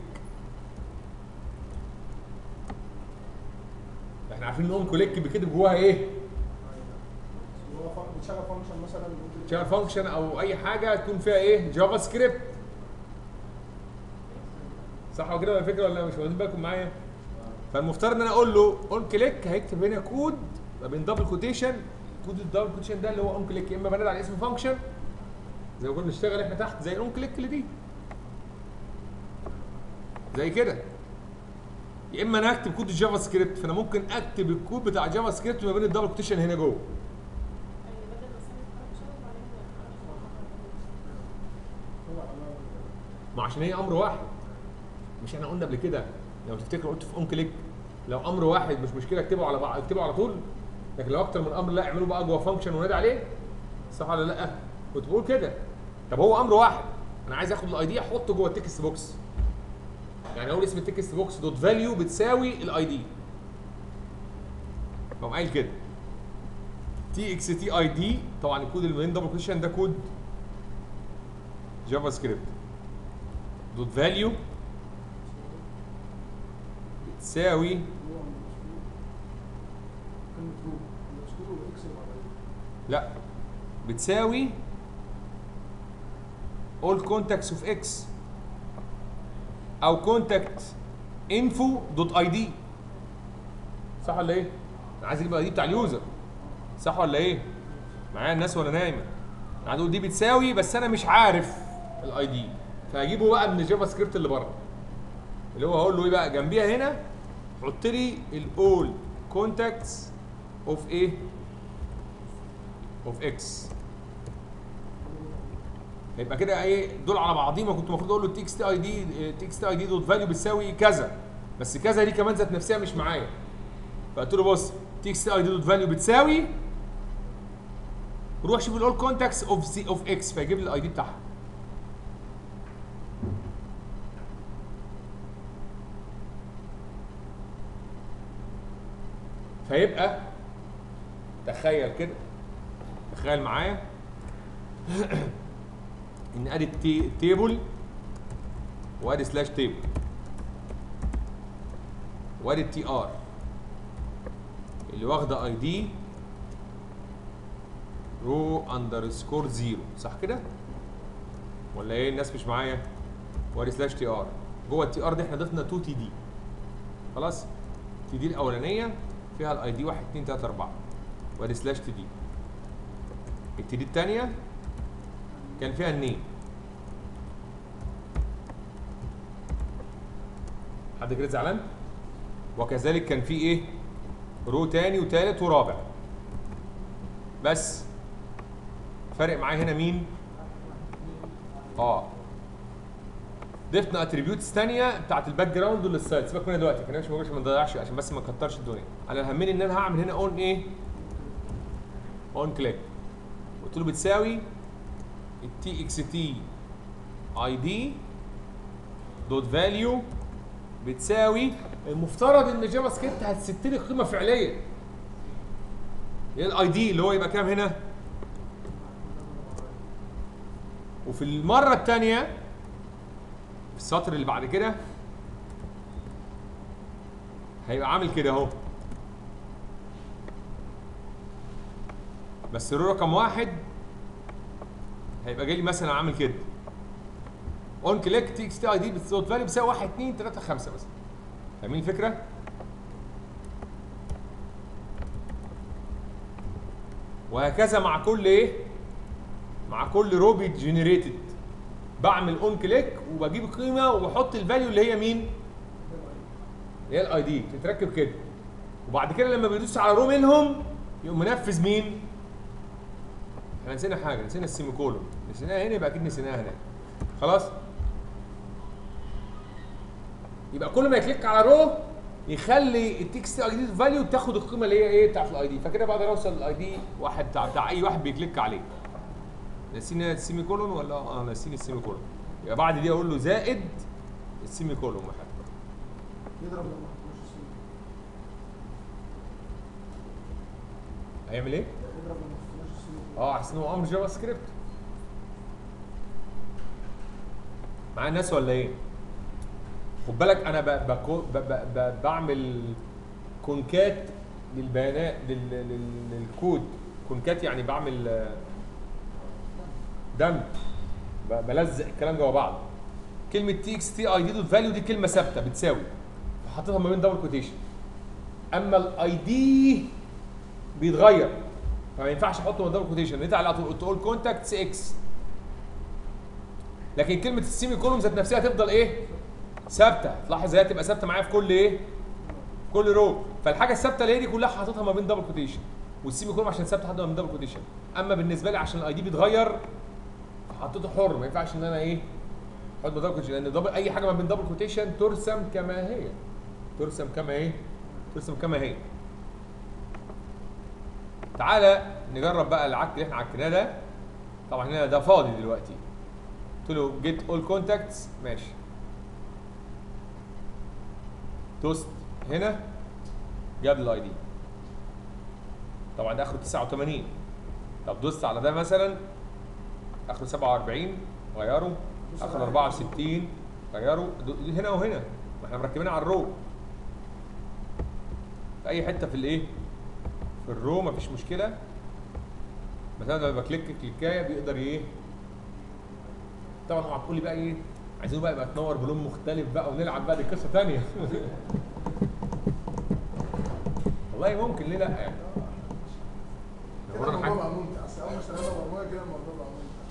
احنا عارفين ان اون كليك بيكتب جواها ايه اللي هو فن- بتشغل فانكشن مثلا ممكن شغل فانكشن او اي حاجه تكون فيها ايه جافا سكريبت صح ولا كده ولا فكره ولا مش واخدين بالكم معايا فالمفترض ان انا اقول له اون كليك هيكتب هنا كود ما بين دبل كوتيشن كود الدبل كوتيشن ده اللي هو اون كليك يا اما بنادي على اسم فانكشن زي ما كنا بنشتغل احنا تحت زي الاون كليك اللي دي زي كده يا اما انا اكتب كود الجافا سكريبت فانا ممكن اكتب الكود بتاع جافا سكريبت ما بين الدبل كوتيشن هنا جوه طلع على ما عشان هي امر واحد مش احنا قلنا قبل كده لو تفتكروا قلت في اون كليك لو امر واحد مش مشكله اكتبه على بعض اكتبه على طول لكن لو اكتر من امر لا اعملوا بقى جوه فانكشن ونادي عليه صح ولا لا كنت بقول كده طب هو امر واحد انا عايز اخد الاي دي احطه جوه التكست بوكس يعني اقول اسم التكست بوكس دوت فاليو بتساوي الاي دي فقوم قايل كده تي اكس تي اي دي طبعا الكود اللي من دبل كوتيشن ده كود جافا سكريبت دوت فاليو بتساوي هو كلمة رو الاسطول والاكس اللي بعدها لا بتساوي all contacts of x او contact info دوت اي دي صح ولا ايه؟ انا عايز اجيب الاي دي بتاع اليوزر صح ولا ايه؟ معايا الناس ولا نايمه؟ انا عايز اقول دي بتساوي بس انا مش عارف الاي دي فهجيبه بقى من الجافا سكريبت اللي بره اللي هو هقول له ايه بقى جنبيها هنا حط لي الاول كونتاكتس اوف ايه؟ اوف اكس يبقى كده ايه دول على بعضيهم كنت المفروض اقول له تي اكس تي اي دي تي اكس تي اي دي دوت فاليو بتساوي كذا بس كذا دي كمان ذات نفسها مش معايا فقلت له بص تي اكس تي اي دي دوت فاليو بتساوي روح شوف الاول كونتاكتس اوف سي اوف اكس فيجيب لي الاي دي بتاعها فيبقى تخيل كده تخيل معايا ان ادي التي- تيبل وادي سلاش تيبل وادي التي ار اللي واخده اي دي رو اندرسكور زيرو صح كده؟ ولا ايه الناس مش معايا؟ وادي سلاش تي ار جوه التي ار دي احنا ضفنا 2 تي دي خلاص تي دي الاولانيه فيها الاي دي 1 2 3 4 وادي سلاش تي دي التي دي الثانيه كان فيها النيم حد كده زعلان وكذلك كان في ايه رو تاني وتالت ورابع بس فارق معايا هنا مين اه ضفنا اتريبيوتس ثانيه بتاعت الباك جراوند والسايد سيبك منها دلوقتي كان مش موجود عشان ما نضيعش عشان بس ما نكترش الدنيا انا اللي همني ان انا هعمل هنا اون ايه اون كليك قلت له بتساوي التي اكس تي اي دي دوت فاليو بتساوي المفترض ان جافا سكريبت هتست لي قيمه فعليه هي الاي دي اللي هو يبقى كام هنا وفي المره الثانيه في السطر اللي بعد كده هيبقى عامل كده اهو بس الرو رقم واحد هيبقى جاي لي مثلا عامل كده اون كليك تي اكس تي اي دي بالصوت فاليو بيساوي 1 2 3 5 مثلا فاهمين الفكره؟ وهكذا مع كل ايه؟ مع كل رو جنريتد بعمل اون كليك وبجيب قيمه وبحط الفاليو اللي هي مين؟ اللي هي الاي دي بتتركب كده وبعد كده لما بيدوس على رو منهم يقوم منفذ مين؟ احنا نسينا حاجه نسينا السيمي كولون نسيناها هنا يبقى اكيد نسيناها هناك خلاص؟ يبقى كل ما يكليك على رو يخلي التكست اي دي فاليو تاخد القيمه اللي هي ايه بتاعت الاي دي فكده بقدر اوصل للاي دي واحد بتاع, بتاع اي واحد بيكليك عليه نسينا السيمي كولون ولا اه نسينا السيمي كولون يبقى بعد دي اقول له زائد السيمي كولون واحد يضرب لما تخش السوق هيعمل ايه؟ يضرب لما تخش السوق اه احسن هو امر جافا سكريبت معايا الناس ولا ايه؟ خد بالك انا ب... بكو... ب... ب... ب... بعمل كونكات للبيانات لل... لل... للكود كونكات يعني بعمل آه، دمج ب... بلزق الكلام جوا بعض كلمه تي اكس تي اي دي دوت فاليو دي كلمه ثابته بتساوي حاططها ما بين دبل كوتيشن اما الاي دي بيتغير فما ينفعش احطه من دبل كوتيشن انت على طول تقول كونتاكتس اكس لكن كلمه السيمي كولوم ذات نفسها تفضل ايه ثابته تلاحظ هي تبقى ثابته معايا في كل ايه كل رو فالحاجه الثابته اللي هي دي كلها حاططها ما بين دبل كوتيشن والسيمي كولوم عشان ثابته حاططها ما بين دبل كوتيشن اما بالنسبه لي عشان الاي دي بيتغير حطيته حر ما ينفعش ان انا ايه احط دبل كوتيشن لان دبل اي حاجه ما بين دبل كوتيشن ترسم كما هي ترسم كما ايه ترسم كما هي تعالى نجرب بقى العك اللي احنا عكناه ده طبعا هنا ده فاضي دلوقتي قلت له جيت اول كونتاكتس ماشي دوست هنا جاب الاي دي طبعا ده اخره 89 طب دوست على ده مثلا اخره 47 غيره اخره 64 غيره دو- هنا وهنا ما احنا مركبينها على الرو في اي حته في الايه في الرو مفيش مشكله مثلا لما بكليك كليكايه بيقدر ايه طبعا اوعى تقول لي بقى ايه عايزينه بقى يبقى تنور بلون مختلف بقى ونلعب بقى دي قصه ثانيه والله ممكن ليه لا يعني كده نورنا الموضوع حاجه بقى ممتع اصل اول ما اشتغلنا برمجه كده الموضوع بقى ممتع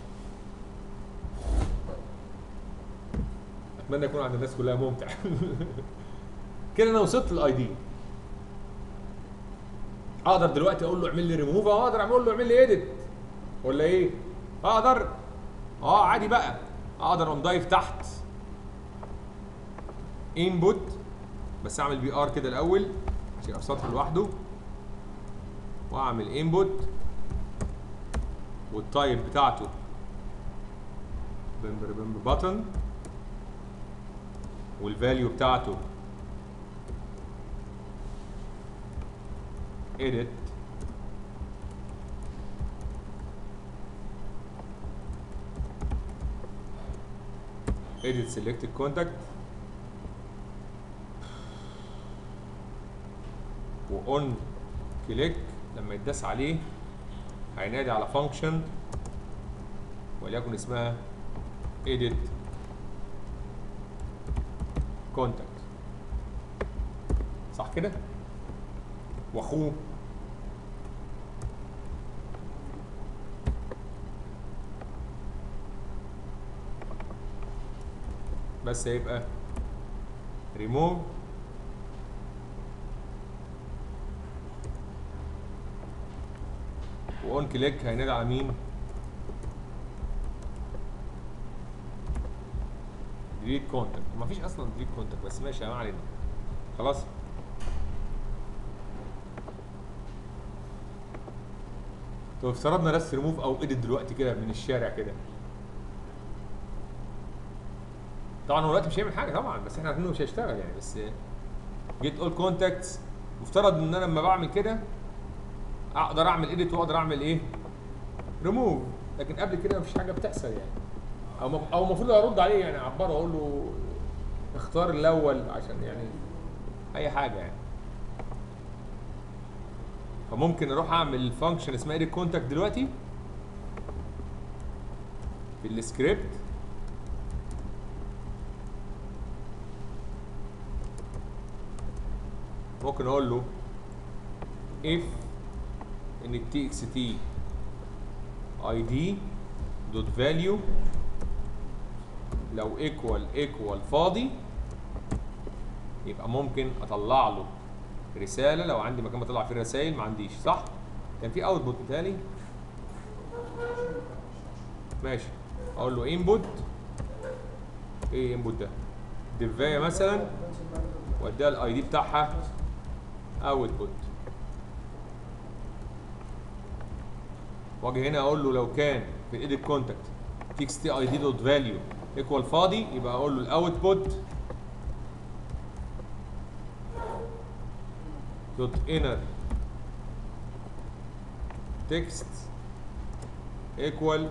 اتمنى يكون عند الناس كلها ممتع كده انا وصلت للاي دي اقدر دلوقتي اقول له اعمل لي ريموف او اقدر اقول له اعمل لي ايديت ولا ايه اقدر اه عادي بقى اقدر اقوم ضايف تحت انبوت بس اعمل بي ار كده الاول عشان يبقى سطر لوحده واعمل انبوت والتايب بتاعته بمبر بمبر باتن والفاليو بتاعته edit edit selected contact وon كليك لما يتداس عليه هينادي على function وليكن اسمها edit كونتاكت صح كده واخوه بس هيبقى ريموف واون كليك هينادي على مين ديليت كونتاكت مفيش اصلا ديليت كونتاكت بس ماشي ما علينا خلاص طب افترضنا بس ريموف او اديت دلوقتي كده من الشارع كده طبعا هو دلوقتي مش هيعمل حاجه طبعا بس احنا عارفين انه مش هيشتغل يعني بس جيت اول كونتاكتس مفترض ان انا لما بعمل كده اقدر اعمل اديت واقدر اعمل ايه ريموف لكن قبل كده مفيش حاجه بتحصل يعني او م- او المفروض ارد عليه يعني اعبره اقول له اختار الاول عشان يعني اي حاجه يعني فممكن اروح اعمل فانكشن اسمها edit كونتاكت دلوقتي في السكريبت ممكن اقول له if ان txt id دوت value لو equal equal فاضي يبقى ممكن اطلع له رساله لو عندي مكان بطلع فيه رسائل ما عنديش صح كان في اوتبوت بتالي ماشي اقول له انبوت ايه انبوت ده ديفايه مثلا واديها الاي دي بتاعها اوتبوت واجي هنا اقول له لو كان في الايديت كونتاكت تكست تي اي دي دوت فاليو ايكوال فاضي يبقى اقول له الاوتبوت دوت انر تكست ايكوال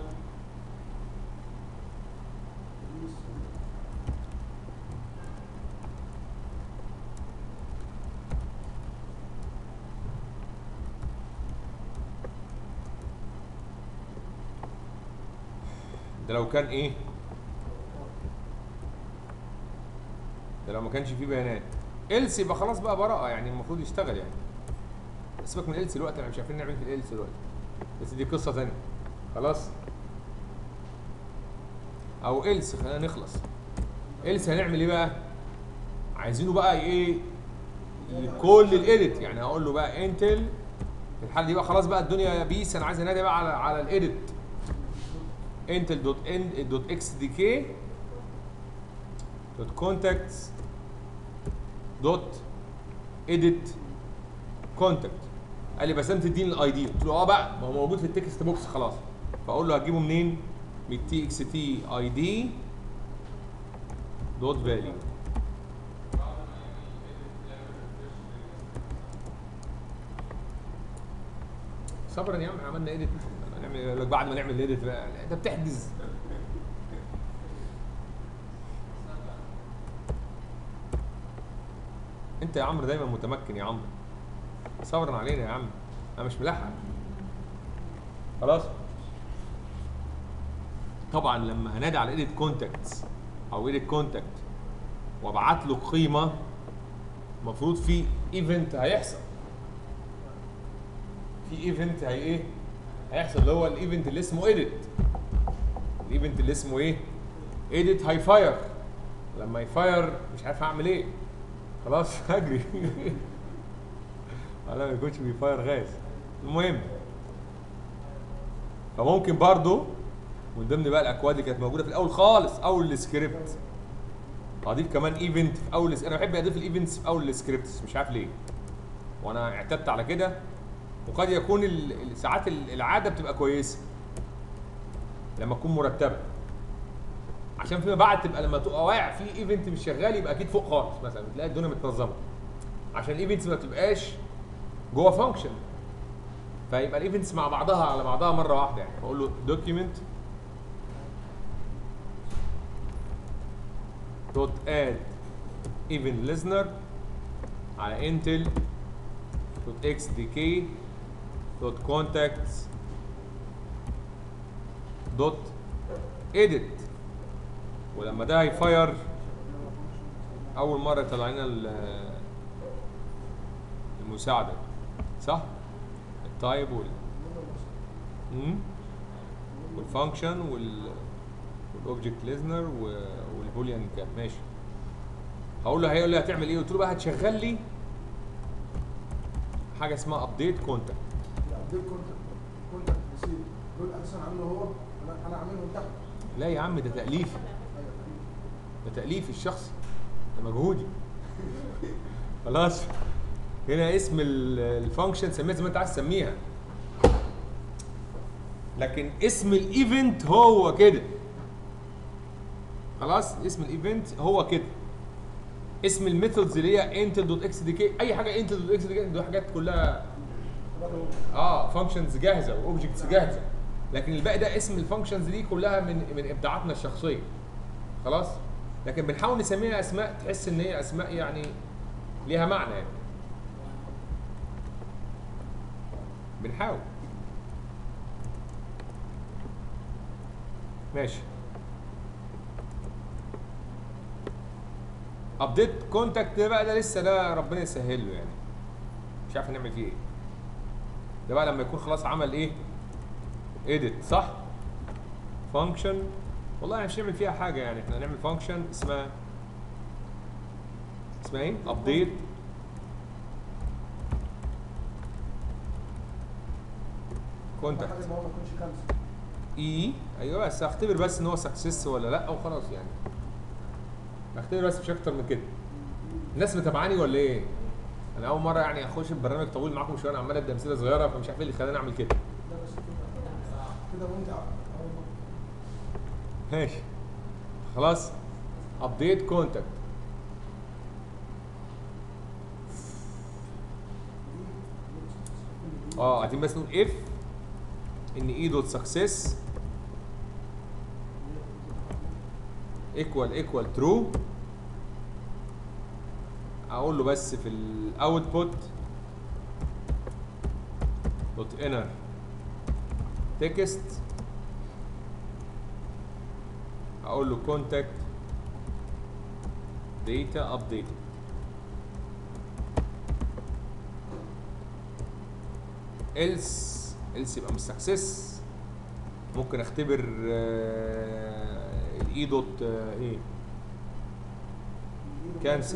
ده لو كان ايه ده لو ما كانش فيه بيانات إلس يبقى خلاص بقى براءة يعني المفروض يشتغل يعني سيبك من إلس دلوقتي احنا مش عارفين نعمل في الإلس دلوقتي بس دي قصة تانية خلاص أو إلس خلينا نخلص إلس هنعمل إيه بقى؟ عايزينه بقى إيه؟ كل الإيديت يعني هقول له بقى انتل في الحالة دي بقى خلاص بقى الدنيا بيس أنا عايز أنادي بقى على على الإيديت انتل دوت ان دوت اكس دي كي دوت كونتاكتس دوت اديت كونتاكت قال لي بس انت تديني الاي دي قلت له اه بقى ما هو موجود في التكست بوكس خلاص فاقول له هتجيبه منين من التي اكس تي اي دي دوت فاليو صبرا يا عم عملنا ايديت نعمل يقول لك بعد ما نعمل ايديت بقى انت بتحجز انت يا عمرو دايما متمكن يا عمرو صبرا علينا يا عم انا مش ملحق خلاص طبعا لما هنادي على ايديت كونتاكتس او ايديت كونتاكت وابعت له قيمه المفروض في ايفنت هيحصل في ايفنت هي ايه هيحصل اللي هو الايفنت اللي اسمه ايديت الايفنت اللي اسمه ايه ايديت هيفاير لما يفاير مش عارف اعمل ايه خلاص هجري انا ما يكونش بيفاير غاز المهم فممكن برضو من ضمن بقى الاكواد اللي كانت موجوده في الاول خالص اول السكريبت اضيف كمان ايفنت في اول انا بحب اضيف الايفنتس في اول السكريبت مش عارف ليه وانا اعتدت على كده وقد يكون ال- ال- ساعات ال- العاده بتبقى كويسه لما تكون مرتبه عشان فيما بعد تبقى لما تبقى واقع في ايفنت مش شغال يبقى اكيد فوق خالص مثلا تلاقي الدنيا متنظمه عشان الايفنتس ما بتبقاش جوه فانكشن فيبقى الايفنتس مع بعضها على بعضها مره واحده يعني بقول له دوكيمنت دوت اد ايفنت listener على انتل دوت اكس دي كي دوت كونتاكتس دوت اديت ولما ده هيفاير اول مره يطلع لنا ال- المساعده صح التايب وال مم؟ والفانكشن وال والاوبجكت ليزنر والبوليان كاب ماشي هقول له هيقول لي هتعمل ايه قلت له بقى هتشغل لي حاجه اسمها ابديت كونتاكت الابديت كونتاكت كونتاكت ريسيف دول اساسا عامله هو انا انا عاملهم تحت لا يا عم ده تاليفي ايوه ده تاليفي الشخصي ده مجهودي خلاص هنا اسم الفانكشن سميها زي ما انت عايز تسميها لكن اسم الايفنت هو كده خلاص اسم الايفنت هو كده اسم الميثودز اللي هي انتل دوت اكس دي كي اي حاجه انتل دوت اكس دي كي دي حاجات كلها اه فانكشنز جاهزه واوبجكتس جاهزه لكن الباقي ده اسم الفانكشنز دي كلها من من ابداعاتنا الشخصيه خلاص لكن بنحاول نسميها اسماء تحس ان هي اسماء يعني ليها معنى يعني بنحاول ماشي ابديت كونتاكت ده بقى ده لسه ده ربنا يسهل له يعني مش عارف هنعمل فيه ايه ده بقى لما يكون خلاص عمل ايه edit صح فانكشن والله مش هنعمل فيها حاجه يعني احنا هنعمل فانكشن اسمها اسمها ايه ابديت كونتاكت حاجه ان هو ما يكونش كانسل اي ايوه بس هختبر بس ان هو سكسس ولا لا وخلاص يعني هختبر بس مش اكتر من كده الناس متابعاني ولا ايه انا اول مره يعني اخش البرنامج طويل معاكم شويه انا عمال ادي امثله صغيره فمش عارف ايه اللي خلاني اعمل كده ده بس كده كده ممتع أول مرة. ماشي خلاص ابديت كونتاكت اه عايزين بس نقول اف ان اي دوت سكسس ايكوال ايكوال ترو اقول له بس في الاوتبوت دوت انر تكست اقول له كونتاكت داتا ابديت else else يبقى مش سكسس ممكن اختبر الاي دوت ايه كانسل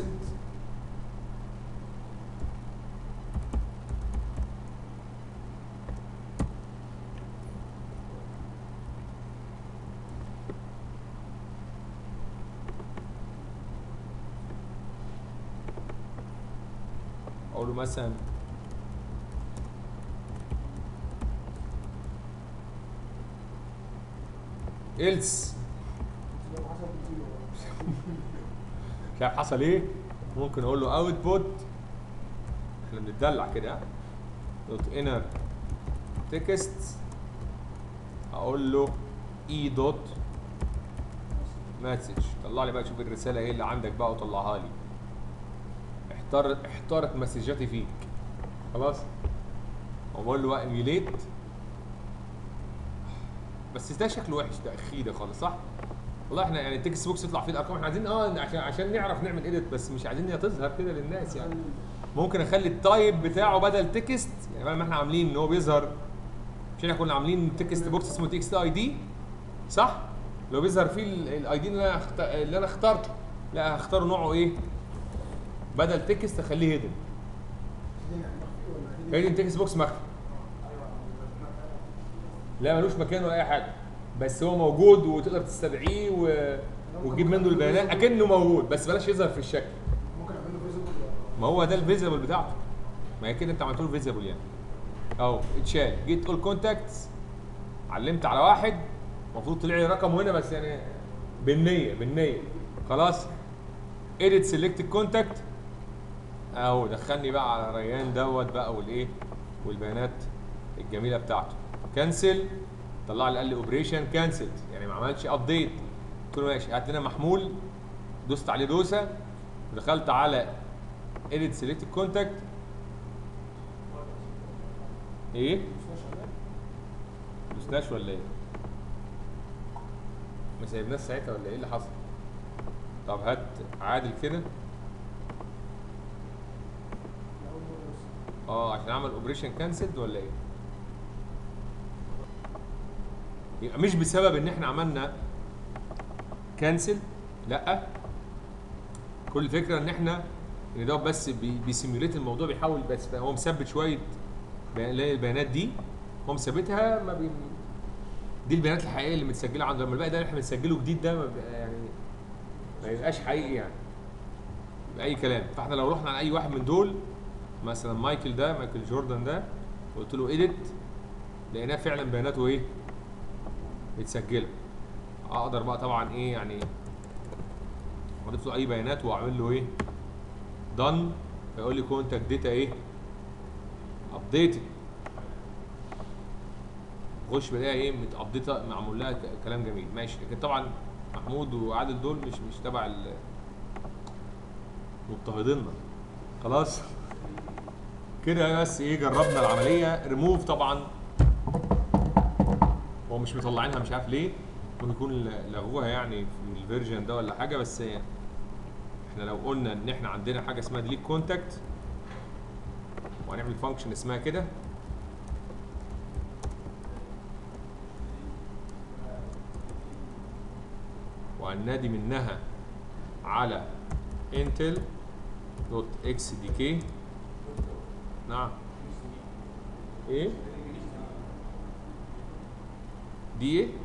اقول له مثلا else لو حصل كتير مش عارف حصل ايه ممكن اقول له اوتبوت احنا بنتدلع كده ها؟ دوت انر تكست اقول له اي دوت مسج طلع لي بقى شوف الرساله ايه اللي عندك بقى وطلعها لي احترت احترت مسجاتي فيك خلاص واقول له بقى ايميليت بس ده شكله وحش ده اخي ده خالص صح والله احنا يعني التكست بوكس يطلع فيه الارقام احنا عايزين اه عشان عشان نعرف نعمل ايديت بس مش عايزين هي تظهر كده للناس يعني ممكن اخلي التايب بتاعه بدل تكست يعني بدل ما احنا عاملين ان هو بيظهر مش احنا كنا عاملين تكست بوكس اسمه تكست اي دي صح؟ لو بيظهر فيه الاي دي اللي انا اخت... اللي انا اخترته لا هختار نوعه ايه؟ بدل تكست اخليه هيدن هيدن تكست بوكس مخفي لا ملوش مكان ولا اي حاجه بس هو موجود وتقدر تستدعيه و... وتجيب منه البيانات اكنه موجود بس بلاش يظهر في الشكل ممكن اعمل له فيزبل ما هو ده الفيزبل بتاعته ما هي كده انت عملت له فيزبل يعني اهو اتشال جيت اول كونتاكتس علمت على واحد المفروض طلع لي رقمه هنا بس يعني بالنيه بالنيه خلاص اديت سيلكت كونتاكت اهو دخلني بقى على ريان دوت بقى والايه والبيانات الجميله بتاعته كنسل طلع لي قال لي اوبريشن كانسلد يعني ما عملش ابديت قلت له ماشي هات لنا محمول دوست عليه دوسه ودخلت على edit select contact ايه دوسناش ولا ايه ما سيبناش ساعتها ولا ايه اللي حصل طب هات عادل كده اه عشان اعمل اوبريشن كانسلد ولا ايه يبقى مش بسبب ان احنا عملنا كانسل لا كل الفكره ان احنا ان ده بس بي- بيسيميوليت الموضوع بيحاول بس هو مثبت شويه بيان- اللي هي البيانات دي هو مثبتها ما بي دي البيانات الحقيقيه اللي متسجله عنده لما الباقي ده اللي احنا بنسجله جديد ده ما بيبقى يعني ما يبقاش حقيقي يعني يبقى اي كلام فاحنا لو رحنا على اي واحد من دول مثلا مايكل ده مايكل جوردن ده قلت له ايديت لقيناه فعلا بياناته ايه متسجله اقدر بقى طبعا ايه يعني اضيف له اي بيانات واعمل له ايه دن فيقول لي كونتاكت داتا ايه ابديتد خش بلاقيها ايه متابديته معمول لها ك- كلام جميل ماشي لكن طبعا محمود وعادل دول مش مش تبع ال- مضطهديننا خلاص كده بس ايه جربنا العمليه ريموف طبعا هو مش مطلعينها مش عارف ليه ممكن يكون ل- لغوها يعني في الفيرجن ده ولا حاجه بس احنا لو قلنا ان احنا عندنا حاجه اسمها ديليت كونتاكت وهنعمل فانكشن اسمها كده وهننادي منها على انتل دوت اكس دي كي نعم ايه دي ايه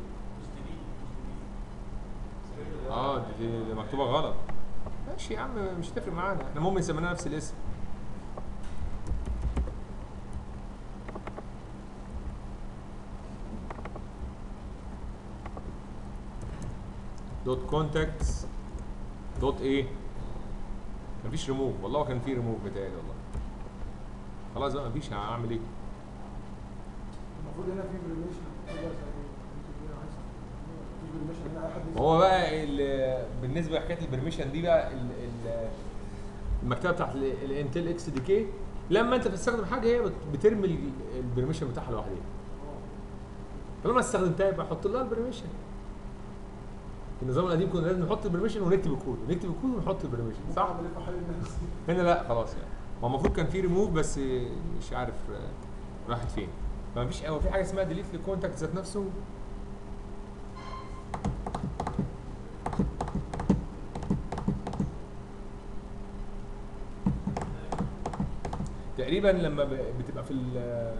اه دي, دي, دي مكتوبه غلط ماشي يا عم مش هتفرق معانا احنا المهم سميناها نفس الاسم دوت كونتاكتس دوت ايه مفيش ريموف والله كان في ريموف بتاعي والله خلاص بقى مفيش هعمل ايه المفروض هنا في بريميشن كده زي انتوا كده عايز في بريميشن هنا اي حد يسمع. هو بقى ال- بالنسبه لحكايه البرميشن دي بقى ال- ال- المكتبه بتاعت ال- الانتل اكس دي كي لما انت بتستخدم حاجه هي بت- بترمي ال- البرميشن بتاعها لوحدها طالما استخدمتها يبقى حط لها البرميشن في النظام القديم كنا لازم نحط البرميشن ونكتب الكود ونكتب الكود ونحط البرميشن صح اعمل ايه في حل الناس هنا لا خلاص يعني هو المفروض كان في ريموف بس مش عارف راحت فين فما فيش هو في حاجه اسمها ديليت للكونتاكت ذات نفسه تقريبا لما ب- بتبقى في ال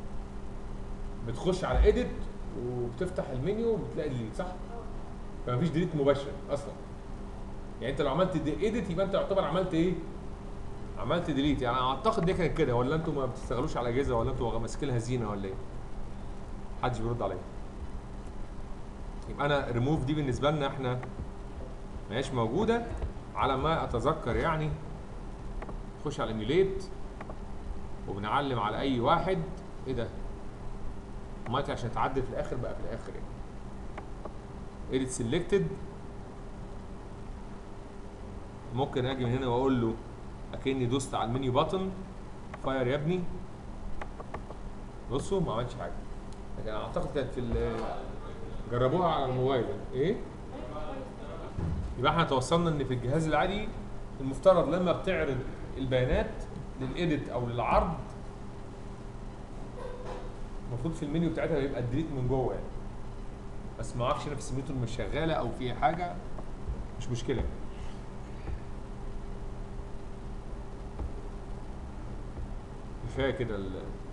بتخش على ايديت وبتفتح المنيو بتلاقي ديليت صح؟ فمفيش ديليت مباشر اصلا يعني انت لو عملت ايديت يبقى انت يعتبر عملت ايه؟ عملت ديليت يعني اعتقد دي كانت كده ولا انتوا ما بتشتغلوش على اجهزه ولا انتوا ماسكينها زينه ولا ايه؟ محدش بيرد عليا يبقى انا ريموف دي بالنسبه لنا احنا ما هياش موجوده على ما اتذكر يعني نخش على الايميليت وبنعلم على اي واحد ايه ده؟ مايك عشان تعدل في الاخر بقى في الاخر يعني edit selected ممكن اجي من هنا واقول له اكني دوست على المنيو باتن فاير يا ابني بصوا ما عملش حاجه لكن اعتقد كانت في ال- جربوها على الموبايل ايه يبقى احنا توصلنا ان في الجهاز العادي المفترض لما بتعرض البيانات للايديت او للعرض المفروض في المنيو بتاعتها يبقى الديليت من جوه يعني بس ما اعرفش انا في السيميوليتور مش شغاله او في حاجه مش مشكله كفايه كده ال-